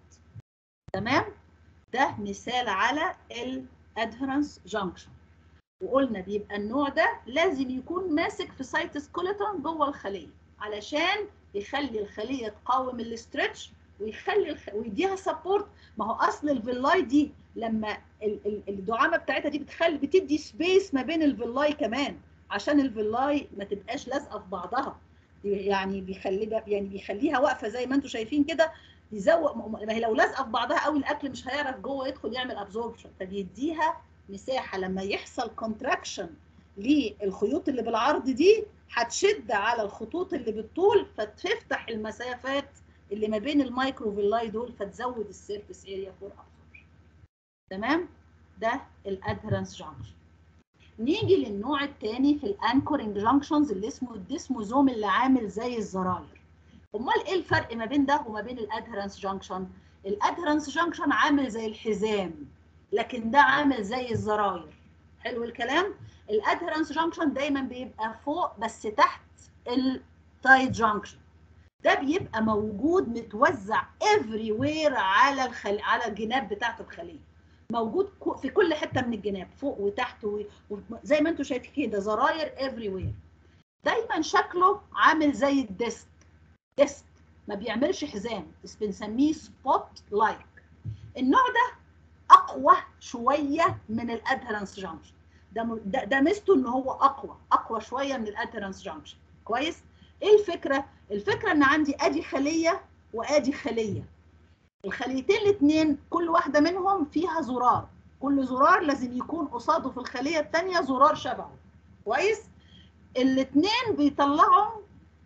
Speaker 1: تمام ده مثال على الادهرنس جانكشن وقلنا بيبقى النوع ده لازم يكون ماسك في سايتوسكيلتون جوه الخليه علشان يخلي الخليه تقاوم الاسترتش ويخلي الخ... ويديها سبورت ما هو اصل الفيلاي دي لما الدعامه بتاعتها دي بتخلي بتدي سبيس ما بين الفيلاي كمان عشان الفيلاي ما تبقاش لازقه في بعضها يعني بيخلي يعني بيخليها واقفه زي ما انتم شايفين كده يزوق ما هي لو لازقه في بعضها قوي الاكل مش هيعرف جوه يدخل يعمل ابزوربشن فبيديها مساحه لما يحصل كونتراكشن للخيوط اللي بالعرض دي هتشد على الخطوط اللي بالطول فتفتح المسافات اللي ما بين المايكروفيلاي دول فتزود السيرفيس اريا فور ابزوربشن تمام ده الادهرنس جانكشن نيجي للنوع الثاني في الانكورنج جانكشنز اللي اسمه الديسموزوم اللي عامل زي الزراير امال ايه الفرق ما بين ده وما بين الادهرنس جانكشن الادهرنس جانكشن عامل زي الحزام لكن ده عامل زي الزراير حلو الكلام الادهرنس جانكشن دايما بيبقى فوق بس تحت التايت جانكشن ده بيبقى موجود متوزع افري وير على الخل... على الجناب بتاعه الخليه موجود في كل حته من الجناب فوق وتحت و... وزي ما انتم شايفين كده زراير افري وير دايما شكله عامل زي الديسك ديسك ما بيعملش حزام بس بنسميه سبوت لايك النوع ده اقوى شويه من الادهرنس جانكشن ده م... ده, ده ميزته ان هو اقوى اقوى شويه من الادهرنس جانكشن كويس ايه الفكره الفكره ان عندي ادي خليه وادي خليه الخليتين الاثنين كل واحده منهم فيها زرار كل زرار لازم يكون قصاده في الخليه الثانيه زرار شبهه كويس الاثنين بيطلعوا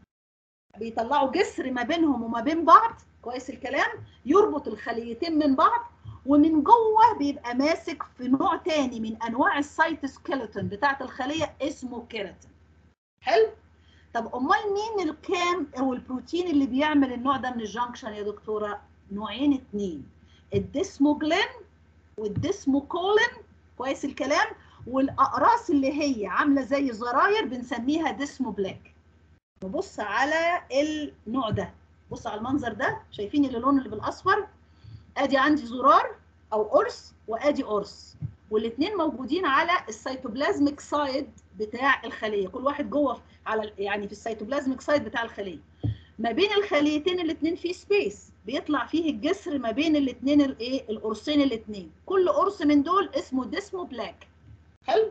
Speaker 1: بيطلعوا جسر ما بينهم وما بين بعض كويس الكلام يربط الخليتين من بعض ومن جوه بيبقى ماسك في نوع تاني من انواع السايتوسكيلتون بتاعت الخليه اسمه كيراتين حلو طب امال مين الكام او البروتين اللي بيعمل النوع ده من الجانكشن يا دكتوره نوعين اتنين الديسموجلين والديسموكولين كويس الكلام والاقراص اللي هي عامله زي زراير بنسميها ديسموبلاك نبص على النوع ده بص على المنظر ده شايفين اللون اللي بالاصفر ادي عندي زرار او قرص وادي قرص والاثنين موجودين على السيتوبلازميك سايد بتاع الخليه كل واحد جوه على يعني في السيتوبلازميك سايد بتاع الخليه ما بين الخليتين الاثنين في سبيس بيطلع فيه الجسر ما بين الاثنين الايه القرصين الاثنين كل قرص من دول اسمه ديسمو بلاك حلو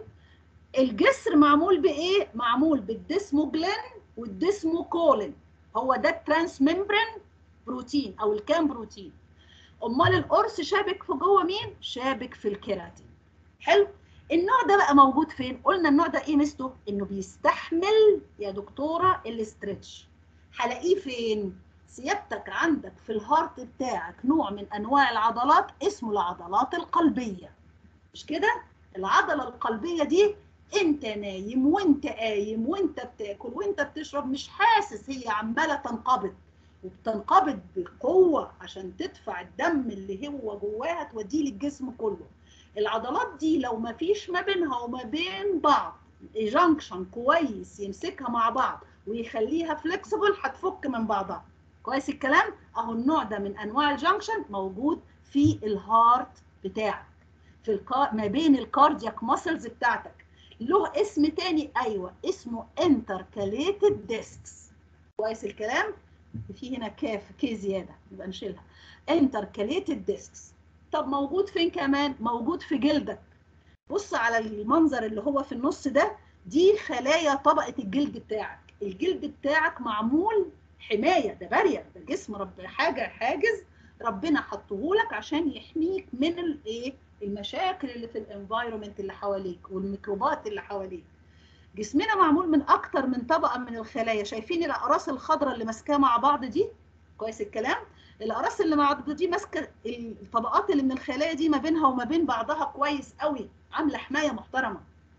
Speaker 1: الجسر معمول بايه معمول بالديسموجلين والديسموكولين هو ده الترانس ممبرين بروتين او الكام بروتين امال القرص شابك في جوه مين شابك في الكيراتين حلو النوع ده بقى موجود فين قلنا النوع ده ايه ميزته انه بيستحمل يا دكتوره الاسترتش هلاقيه فين سيادتك عندك في الهارت بتاعك نوع من انواع العضلات اسمه العضلات القلبيه مش كده العضله القلبيه دي انت نايم وانت قايم وانت بتاكل وانت بتشرب مش حاسس هي عماله تنقبض وبتنقبض بقوه عشان تدفع الدم اللي هو جواها توديه للجسم كله العضلات دي لو ما فيش ما بينها وما بين بعض جانكشن كويس يمسكها مع بعض ويخليها فليكسبل هتفك من بعضها كويس الكلام اهو النوع ده من انواع الجانكشن موجود في الهارت بتاعك في الكار... ما بين الكاردياك ماسلز بتاعتك له اسم تاني ايوه اسمه انتركاليتد ديسكس كويس الكلام في هنا كاف كي زياده يبقى نشيلها انتركاليتد ديسكس طب موجود فين كمان موجود في جلدك بص على المنظر اللي هو في النص ده دي خلايا طبقه الجلد بتاعك الجلد بتاعك معمول حمايه ده بارير ده جسم رب حاجه حاجز ربنا حطهولك عشان يحميك من الايه المشاكل اللي في الانفايرمنت اللي حواليك والميكروبات اللي حواليك جسمنا معمول من اكتر من طبقه من الخلايا شايفين الاقراص الخضراء اللي ماسكاه مع بعض دي كويس الكلام الاقراص اللي مع بعض دي ماسكه الطبقات اللي من الخلايا دي ما بينها وما بين بعضها كويس قوي عامله حمايه محترمه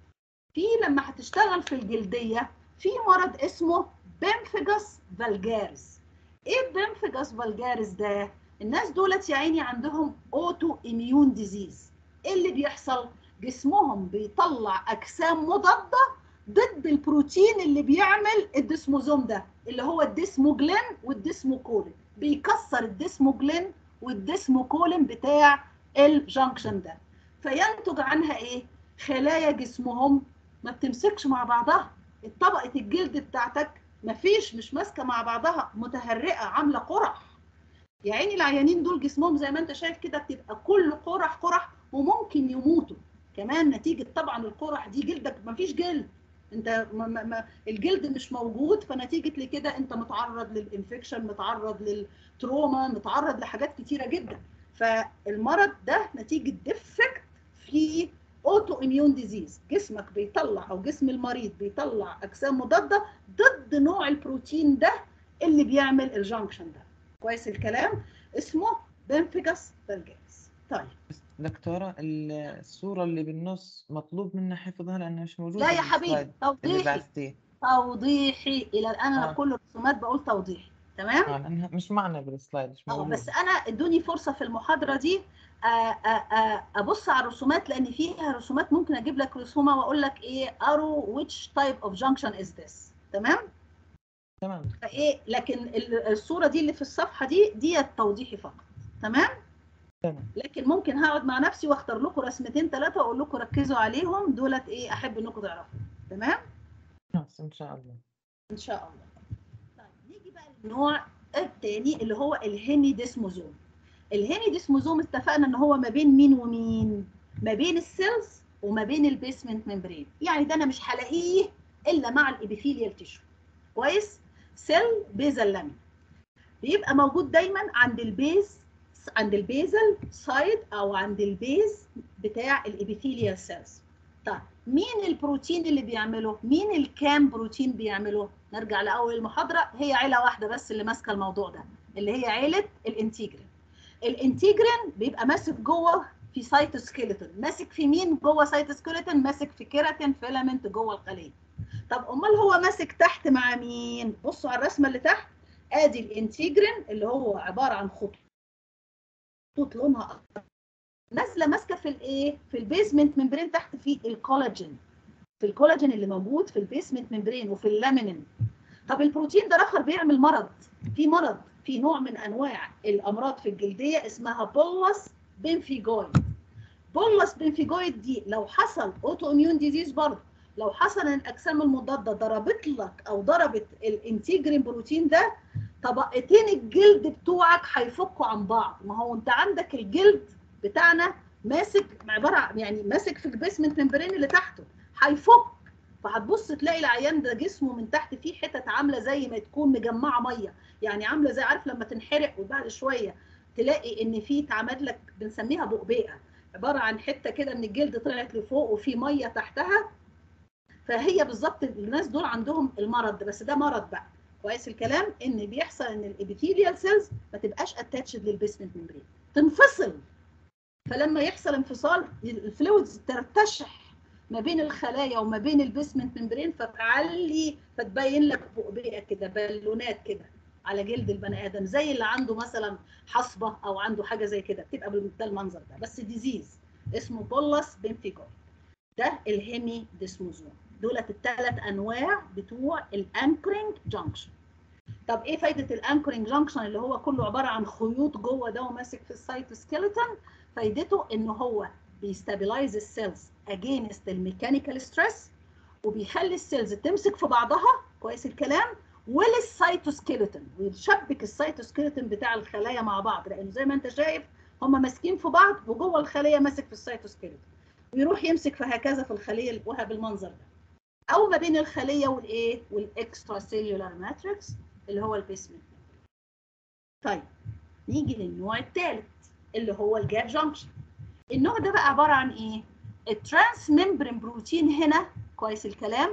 Speaker 1: في لما هتشتغل في الجلديه في مرض اسمه بيمفيجاس فالجارس ايه بيمفيجاس فالجارس ده الناس دولت يا عيني عندهم اوتو اميون ديزيز ايه اللي بيحصل جسمهم بيطلع اجسام مضاده ضد البروتين اللي بيعمل الديسموزوم ده اللي هو الديسموجلين والديسموكولين بيكسر الديسموجلين والديسموكولين بتاع الجنكشن ده فينتج عنها ايه خلايا جسمهم ما بتمسكش مع بعضها طبقه الجلد بتاعتك مفيش مش ماسكه مع بعضها متهرئه عامله قرح يا عيني العيانين دول جسمهم زي ما انت شايف كده بتبقى كل قرح قرح وممكن يموتوا كمان نتيجه طبعا القرح دي جلدك مفيش جلد انت ما ما الجلد مش موجود فنتيجه لكده انت متعرض للانفكشن متعرض للتروما متعرض لحاجات كتيره جدا فالمرض ده نتيجه ديفكت في اوتو اميون ديزيز جسمك بيطلع او جسم المريض بيطلع اجسام مضاده ضد نوع البروتين ده اللي بيعمل الجانكشن ده كويس الكلام اسمه بنفيجاس فالجاس طيب
Speaker 2: دكتورة الصورة اللي بالنص مطلوب منا حفظها لأنها مش موجودة
Speaker 1: لا يا حبيبي
Speaker 2: اللي
Speaker 1: توضيحي
Speaker 2: بعثتيه
Speaker 1: توضيحي الى الان انا
Speaker 2: آه.
Speaker 1: كل الرسومات بقول توضيحي تمام
Speaker 2: اه لأنها مش معنا بالسلايد مش
Speaker 1: اه
Speaker 2: موجودة
Speaker 1: بس انا ادوني فرصه في المحاضره دي آه، آه، آه، ابص على الرسومات لان فيها رسومات ممكن اجيب لك رسومه واقول لك ايه ارو which type of junction is this تمام
Speaker 2: تمام
Speaker 1: فايه لكن ال- الصوره دي اللي في الصفحه دي دي توضيحي فقط تمام
Speaker 2: تمام
Speaker 1: لكن ممكن هقعد مع نفسي واختار لكم رسمتين ثلاثه واقول لكم ركزوا عليهم دولت ايه احب انكم تعرفوا تمام
Speaker 2: خلاص إن شاء الله
Speaker 1: ان شاء الله طيب نيجي بقى للنوع الثاني اللي هو الهيمي ديسموزوم الهيمي ديسموزوم اتفقنا ان هو ما بين مين ومين ما بين السيلز وما بين البيسمنت ممبرين يعني ده انا مش هلاقيه الا مع الابيثيليال تيشو كويس سيل بيزل لامين بيبقى موجود دايما عند البيز عند البيزل سايد او عند البيز بتاع الابيثيليال سيلز طيب مين البروتين اللي بيعمله مين الكام بروتين بيعمله نرجع لاول المحاضره هي عيله واحده بس اللي ماسكه الموضوع ده اللي هي عيله الانتيجرين الانتيجرين بيبقى ماسك جوه في سايتوسكيلتون ماسك في مين جوه سايتوسكيلتون ماسك في كيراتين فيلامنت جوه الخليه طب امال هو ماسك تحت مع مين بصوا على الرسمه اللي تحت ادي الانتيجرين اللي هو عباره عن خطوط لونها اخضر نازله ماسكه في الايه في البيزمنت ممبرين تحت في الكولاجين في الكولاجين اللي موجود في البيسمنت ممبرين وفي اللامينين طب البروتين ده الاخر بيعمل مرض في مرض في نوع من انواع الامراض في الجلديه اسمها بولس بنفيجويد بولس بنفيجويد دي لو حصل اوتو اميون ديزيز برضه لو حصل ان الاجسام المضاده ضربت لك او ضربت الانتيجرين بروتين ده طبقتين الجلد بتوعك هيفكوا عن بعض ما هو انت عندك الجلد بتاعنا ماسك عباره عن- يعني ماسك في البيسمنت ممبرين اللي تحته هيفك فهتبص تلاقي العيان ده جسمه من تحت فيه حتت عامله زي ما تكون مجمعه ميه يعني عامله زي عارف لما تنحرق وبعد شويه تلاقي ان في اتعمل لك بنسميها بؤبئه عباره عن حته كده من الجلد طلعت لفوق وفي ميه تحتها فهي بالظبط الناس دول عندهم المرض ده بس ده مرض بقى كويس الكلام ان بيحصل ان الابيثيليال سيلز ما تبقاش اتاتشد للبيسمنت ممبرين تنفصل فلما يحصل انفصال الفلويدز ترتشح ما بين الخلايا وما بين البيسمنت ممبرين فتعلي فتبين لك بؤبئه كده بالونات كده على جلد البني ادم زي اللي عنده مثلا حصبه او عنده حاجه زي كده بتبقى ده المنظر ده بس ديزيز اسمه بولس بنفيجوي ده الهيمي ديسموزوم دولت الثلاث انواع بتوع الانكرينج جانكشن طب ايه فايده الانكرينج جانكشن اللي هو كله عباره عن خيوط جوه ده وماسك في السايتوسكيلتون فايدته ان هو بيستابلايز السيلز اجينست الميكانيكال ستريس وبيخلي السيلز تمسك في بعضها كويس الكلام وللسايتوسكيلتون ويشبك السايتوسكيلتون بتاع الخلايا مع بعض لانه زي ما انت شايف هم ماسكين في بعض وجوه الخليه ماسك في السايتوسكيلتون ويروح يمسك فهكذا في الخليه وها بالمنظر ده او ما بين الخليه والايه والاكسترا سيلولار ماتريكس اللي هو البيسمنت طيب نيجي للنوع الثالث اللي هو الجاب جانكشن النوع ده بقى عباره عن ايه الترانس ممبرين بروتين هنا كويس الكلام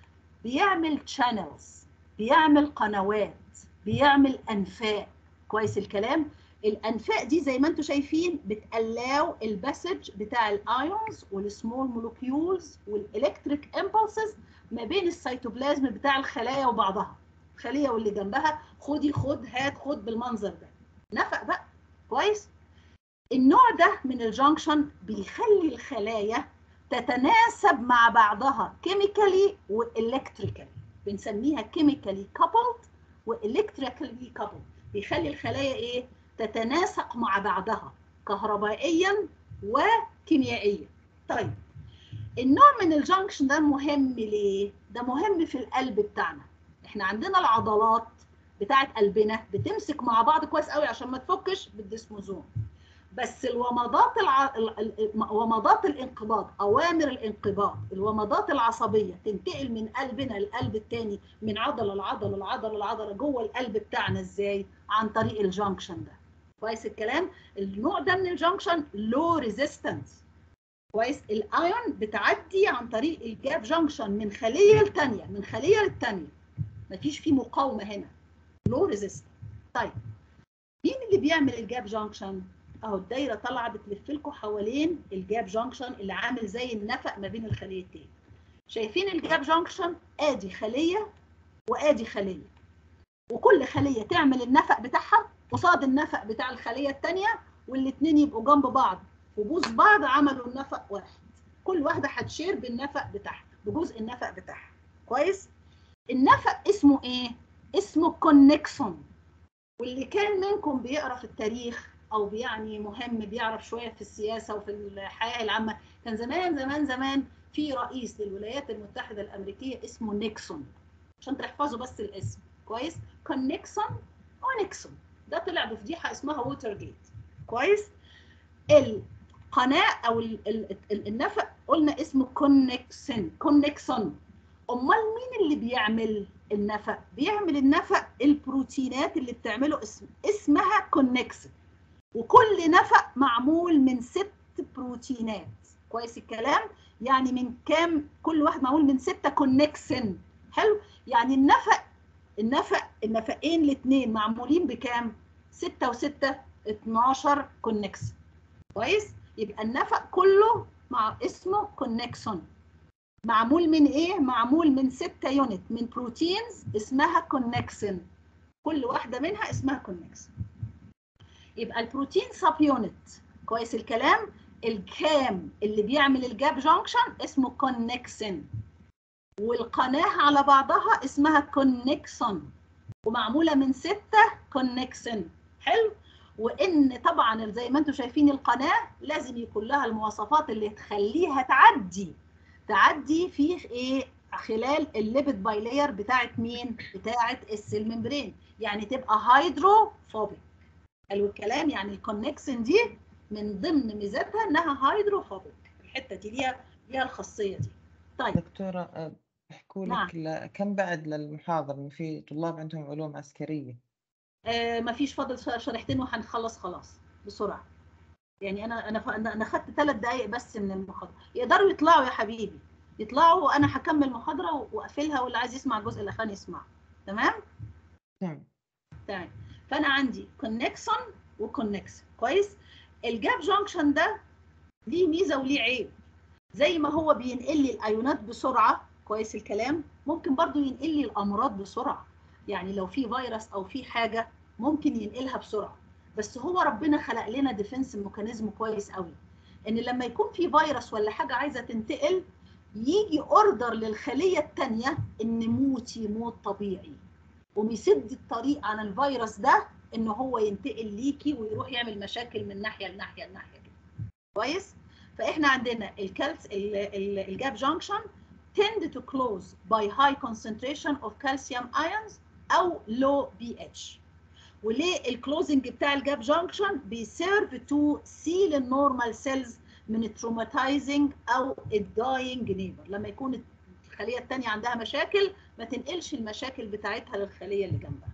Speaker 1: بيعمل channels بيعمل قنوات بيعمل انفاق كويس الكلام الانفاق دي زي ما انتم شايفين بتقلاو الباسج بتاع الايونز والسمول مولكيولز والالكتريك امبulses ما بين السيتوبلازم بتاع الخلايا وبعضها الخليه واللي جنبها خدي خد هات خد بالمنظر ده نفق بقى كويس النوع ده من الجانكشن بيخلي الخلايا تتناسب مع بعضها كيميكالي والكتريكالي بنسميها كيميكالي كابلد والكتريكالي كابلد بيخلي الخلايا ايه تتناسق مع بعضها كهربائيا وكيميائيا طيب النوع من الجانكشن ده مهم ليه ده مهم في القلب بتاعنا احنا عندنا العضلات بتاعت قلبنا بتمسك مع بعض كويس قوي عشان ما تفكش بالديسموزوم بس الومضات الع... ومضات الانقباض اوامر الانقباض الومضات العصبيه تنتقل من قلبنا للقلب الثاني من عضله لعضله لعضله لعضله جوه القلب بتاعنا ازاي عن طريق الجانكشن ده كويس الكلام النوع ده من الجانكشن لو ريزيستنس كويس الايون بتعدي عن طريق الجاب جانكشن من خليه لثانيه من خليه للثانيه مفيش فيه مقاومه هنا لو ريزيستنس طيب مين اللي بيعمل الجاب جانكشن اهو الدايره طالعه بتلف لكم حوالين الجاب جانكشن اللي عامل زي النفق ما بين الخليتين شايفين الجاب جانكشن ادي خليه وادي خليه وكل خليه تعمل النفق بتاعها قصاد النفق بتاع الخليه الثانيه والاثنين يبقوا جنب بعض وبوز بعض عملوا النفق واحد كل واحده هتشير بالنفق بتاعها بجزء النفق بتاعها كويس النفق اسمه ايه اسمه كونكسون واللي كان منكم بيقرا في التاريخ او يعني مهم بيعرف شويه في السياسه وفي الحياه العامه كان زمان زمان زمان في رئيس للولايات المتحده الامريكيه اسمه نيكسون عشان تحفظوا بس الاسم كويس كان نيكسون ونيكسون ده طلع بفضيحه اسمها ووتر جيت كويس القناه او ال ال ال النفق قلنا اسمه كونكسن كونكسون امال مين اللي بيعمل النفق بيعمل النفق البروتينات اللي بتعمله اسم اسمها كونكسن وكل نفق معمول من ست بروتينات كويس الكلام يعني من كام كل واحد معمول من ستة كونكسن حلو يعني النفق النفق النفقين الاثنين معمولين بكام 6 و6 12 كونكسن كويس يبقى النفق كله مع اسمه كونكسون معمول من ايه معمول من 6 يونت من بروتينز اسمها كونكسن كل واحده منها اسمها كونكسن يبقى البروتين سب يونت كويس الكلام الكام اللي بيعمل الجاب جانكشن اسمه كونكسن والقناه على بعضها اسمها كونكسون ومعموله من ستة كونكسن حلو وان طبعا زي ما انتم شايفين القناه لازم يكون لها المواصفات اللي تخليها تعدي تعدي في ايه خلال الليبيد بايلير بتاعت مين بتاعت السيل ممبرين يعني تبقى هيدروفوبيك حلو الكلام يعني الكونكسن دي من ضمن ميزاتها انها هيدروفوبيك الحته دي ليها ليها الخاصيه دي طيب
Speaker 2: دكتورة بيحكوا
Speaker 1: نعم.
Speaker 2: لك ل- كم بعد للمحاضرة إنه في طلاب عندهم علوم عسكرية
Speaker 1: آه مفيش فاضل شريحتين وهنخلص خلاص بسرعه يعني انا انا انا أنا خدت ثلاث دقائق بس من المحاضره يقدروا يطلعوا يا حبيبي يطلعوا وانا هكمل محاضره واقفلها واللي عايز يسمع الجزء الاخراني يسمع تمام
Speaker 2: تمام
Speaker 1: تمام فانا عندي كونكسون وكونكسون كويس الجاب جانكشن ده ليه ميزه وليه عيب زي ما هو بينقل لي الايونات بسرعه كويس الكلام ممكن برضو ينقل لي الامراض بسرعه يعني لو في فيروس او في حاجه ممكن ينقلها بسرعه بس هو ربنا خلق لنا ديفنس ميكانيزم كويس قوي ان لما يكون في فيروس ولا حاجه عايزه تنتقل يجي اوردر للخليه الثانيه ان موتي موت طبيعي ويسد الطريق عن الفيروس ده ان هو ينتقل ليكي ويروح يعمل مشاكل من ناحيه لناحيه لناحيه كده كويس فاحنا عندنا الكالس الجاب جانكشن tend to close by high concentration of calcium ions او low pH وليه الكلوزنج بتاع الجاب جانكشن بيسيرف تو سيل النورمال سيلز من التروماتايزنج او الداينج نيبر لما يكون الخليه الثانيه عندها مشاكل ما تنقلش المشاكل بتاعتها للخليه اللي جنبها.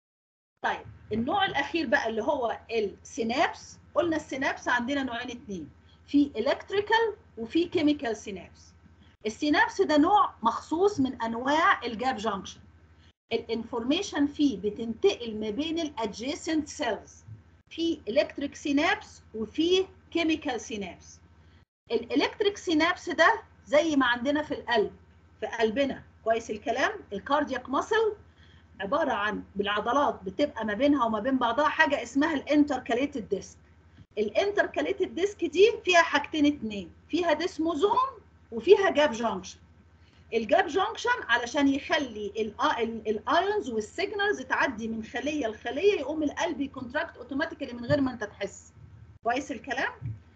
Speaker 1: طيب النوع الاخير بقى اللي هو السينابس قلنا السينابس عندنا نوعين اثنين في الكتريكال وفي كيميكال سينابس. السينابس ده نوع مخصوص من انواع الجاب جانكشن. الانفورميشن فيه بتنتقل ما بين الادجيسنت سيلز في الكتريك سينابس وفي كيميكال سينابس الالكتريك سينابس ده زي ما عندنا في القلب في قلبنا كويس الكلام الكاردياك ماسل عباره عن بالعضلات بتبقى ما بينها وما بين بعضها حاجه اسمها الانتركاليتد ديسك الانتركاليتد ديسك دي فيها حاجتين اتنين فيها ديسموزوم وفيها جاب جانكشن الجاب جانكشن علشان يخلي الايونز والسيجنالز تعدي من خليه لخليه يقوم القلب يكونتراكت اوتوماتيكالي من غير ما انت تحس كويس الكلام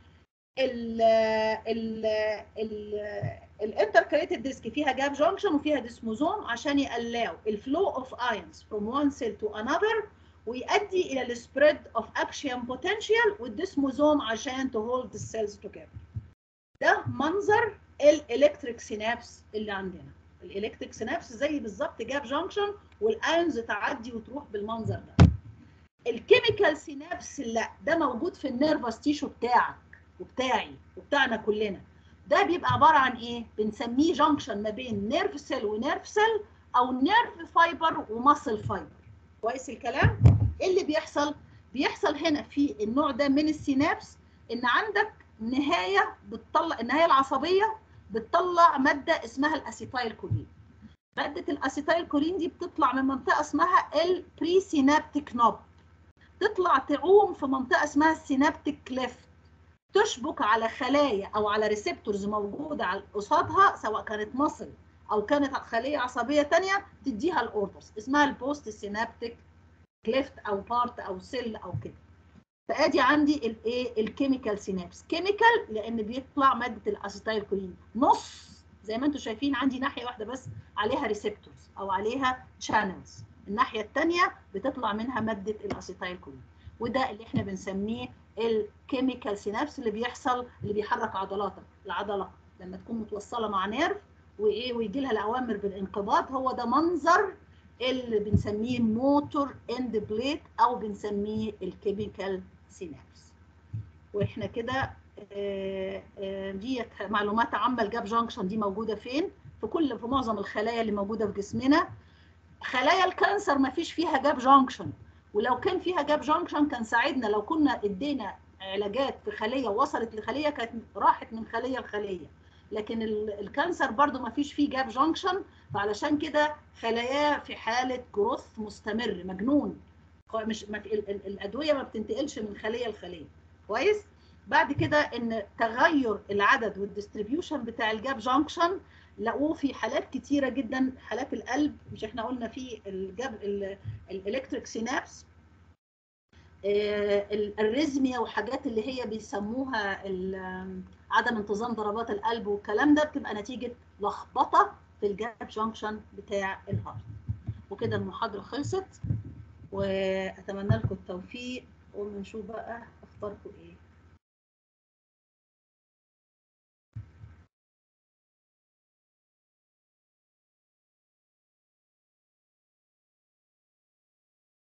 Speaker 1: ال ال ال الانتركاليتد ديسك فيها جاب جانكشن وفيها ديسموزوم عشان يقلعوا الفلو اوف ايونز فروم وان سيل تو انذر ويؤدي الى السبريد اوف اكشن بوتنشال والديسموزوم عشان تو هولد السيلز توجذر ده منظر الالكتريك سينابس اللي عندنا الالكتريك سينابس زي بالظبط جاب جانكشن والايونز تعدي وتروح بالمنظر ده الكيميكال سينابس لا ده موجود في النيرفس تيشو بتاعك وبتاعي وبتاعنا كلنا ده بيبقى عباره عن ايه بنسميه جانكشن ما بين نيرف سيل ونيرف سيل او نيرف فايبر وماسل فايبر كويس الكلام ايه اللي بيحصل بيحصل هنا في النوع ده من السينابس ان عندك نهايه بتطلع النهايه العصبيه بتطلع ماده اسمها الاسيتايل كولين ماده الاسيتايل كولين دي بتطلع من منطقه اسمها البري سينابتيك نوب تطلع تعوم في منطقه اسمها السينابتيك كليفت تشبك على خلايا او على ريسبتورز موجوده على قصادها سواء كانت مصل او كانت خليه عصبيه ثانيه تديها الاوردرز اسمها البوست سينابتيك كليفت او بارت او سيل او كده فادي عندي الايه الكيميكال سينابس كيميكال لان بيطلع ماده الاسيتايل كولين نص زي ما انتم شايفين عندي ناحيه واحده بس عليها ريسبتورز او عليها شانلز الناحيه الثانيه بتطلع منها ماده الاسيتايل كولين وده اللي احنا بنسميه الكيميكال سينابس اللي بيحصل اللي بيحرك عضلاتك العضله لما تكون متوصله مع نيرف وايه ويجي لها الاوامر بالانقباض هو ده منظر اللي بنسميه موتور اند بليت او بنسميه الكيميكال سينابس واحنا كده دي معلومات عامه الجاب جانكشن دي موجوده فين في كل في معظم الخلايا اللي موجوده في جسمنا خلايا الكانسر ما فيش فيها جاب جانكشن ولو كان فيها جاب جانكشن كان ساعدنا لو كنا ادينا علاجات في خليه وصلت لخليه كانت راحت من خليه لخليه لكن الكانسر برضو ما فيش فيه جاب جانكشن فعلشان كده خلاياه في حاله جروث مستمر مجنون مش ما الادويه ما بتنتقلش من خليه لخليه كويس بعد كده ان تغير العدد والديستريبيوشن بتاع الجاب جانكشن لقوه في حالات كتيره جدا حالات القلب مش احنا قلنا في الجاب الالكتريك سينابس الريزميا وحاجات اللي هي بيسموها عدم انتظام ضربات القلب والكلام ده بتبقى نتيجه لخبطه في الجاب جانكشن بتاع الهارت وكده المحاضره خلصت واتمنى لكم التوفيق ونشوف بقى اخباركم ايه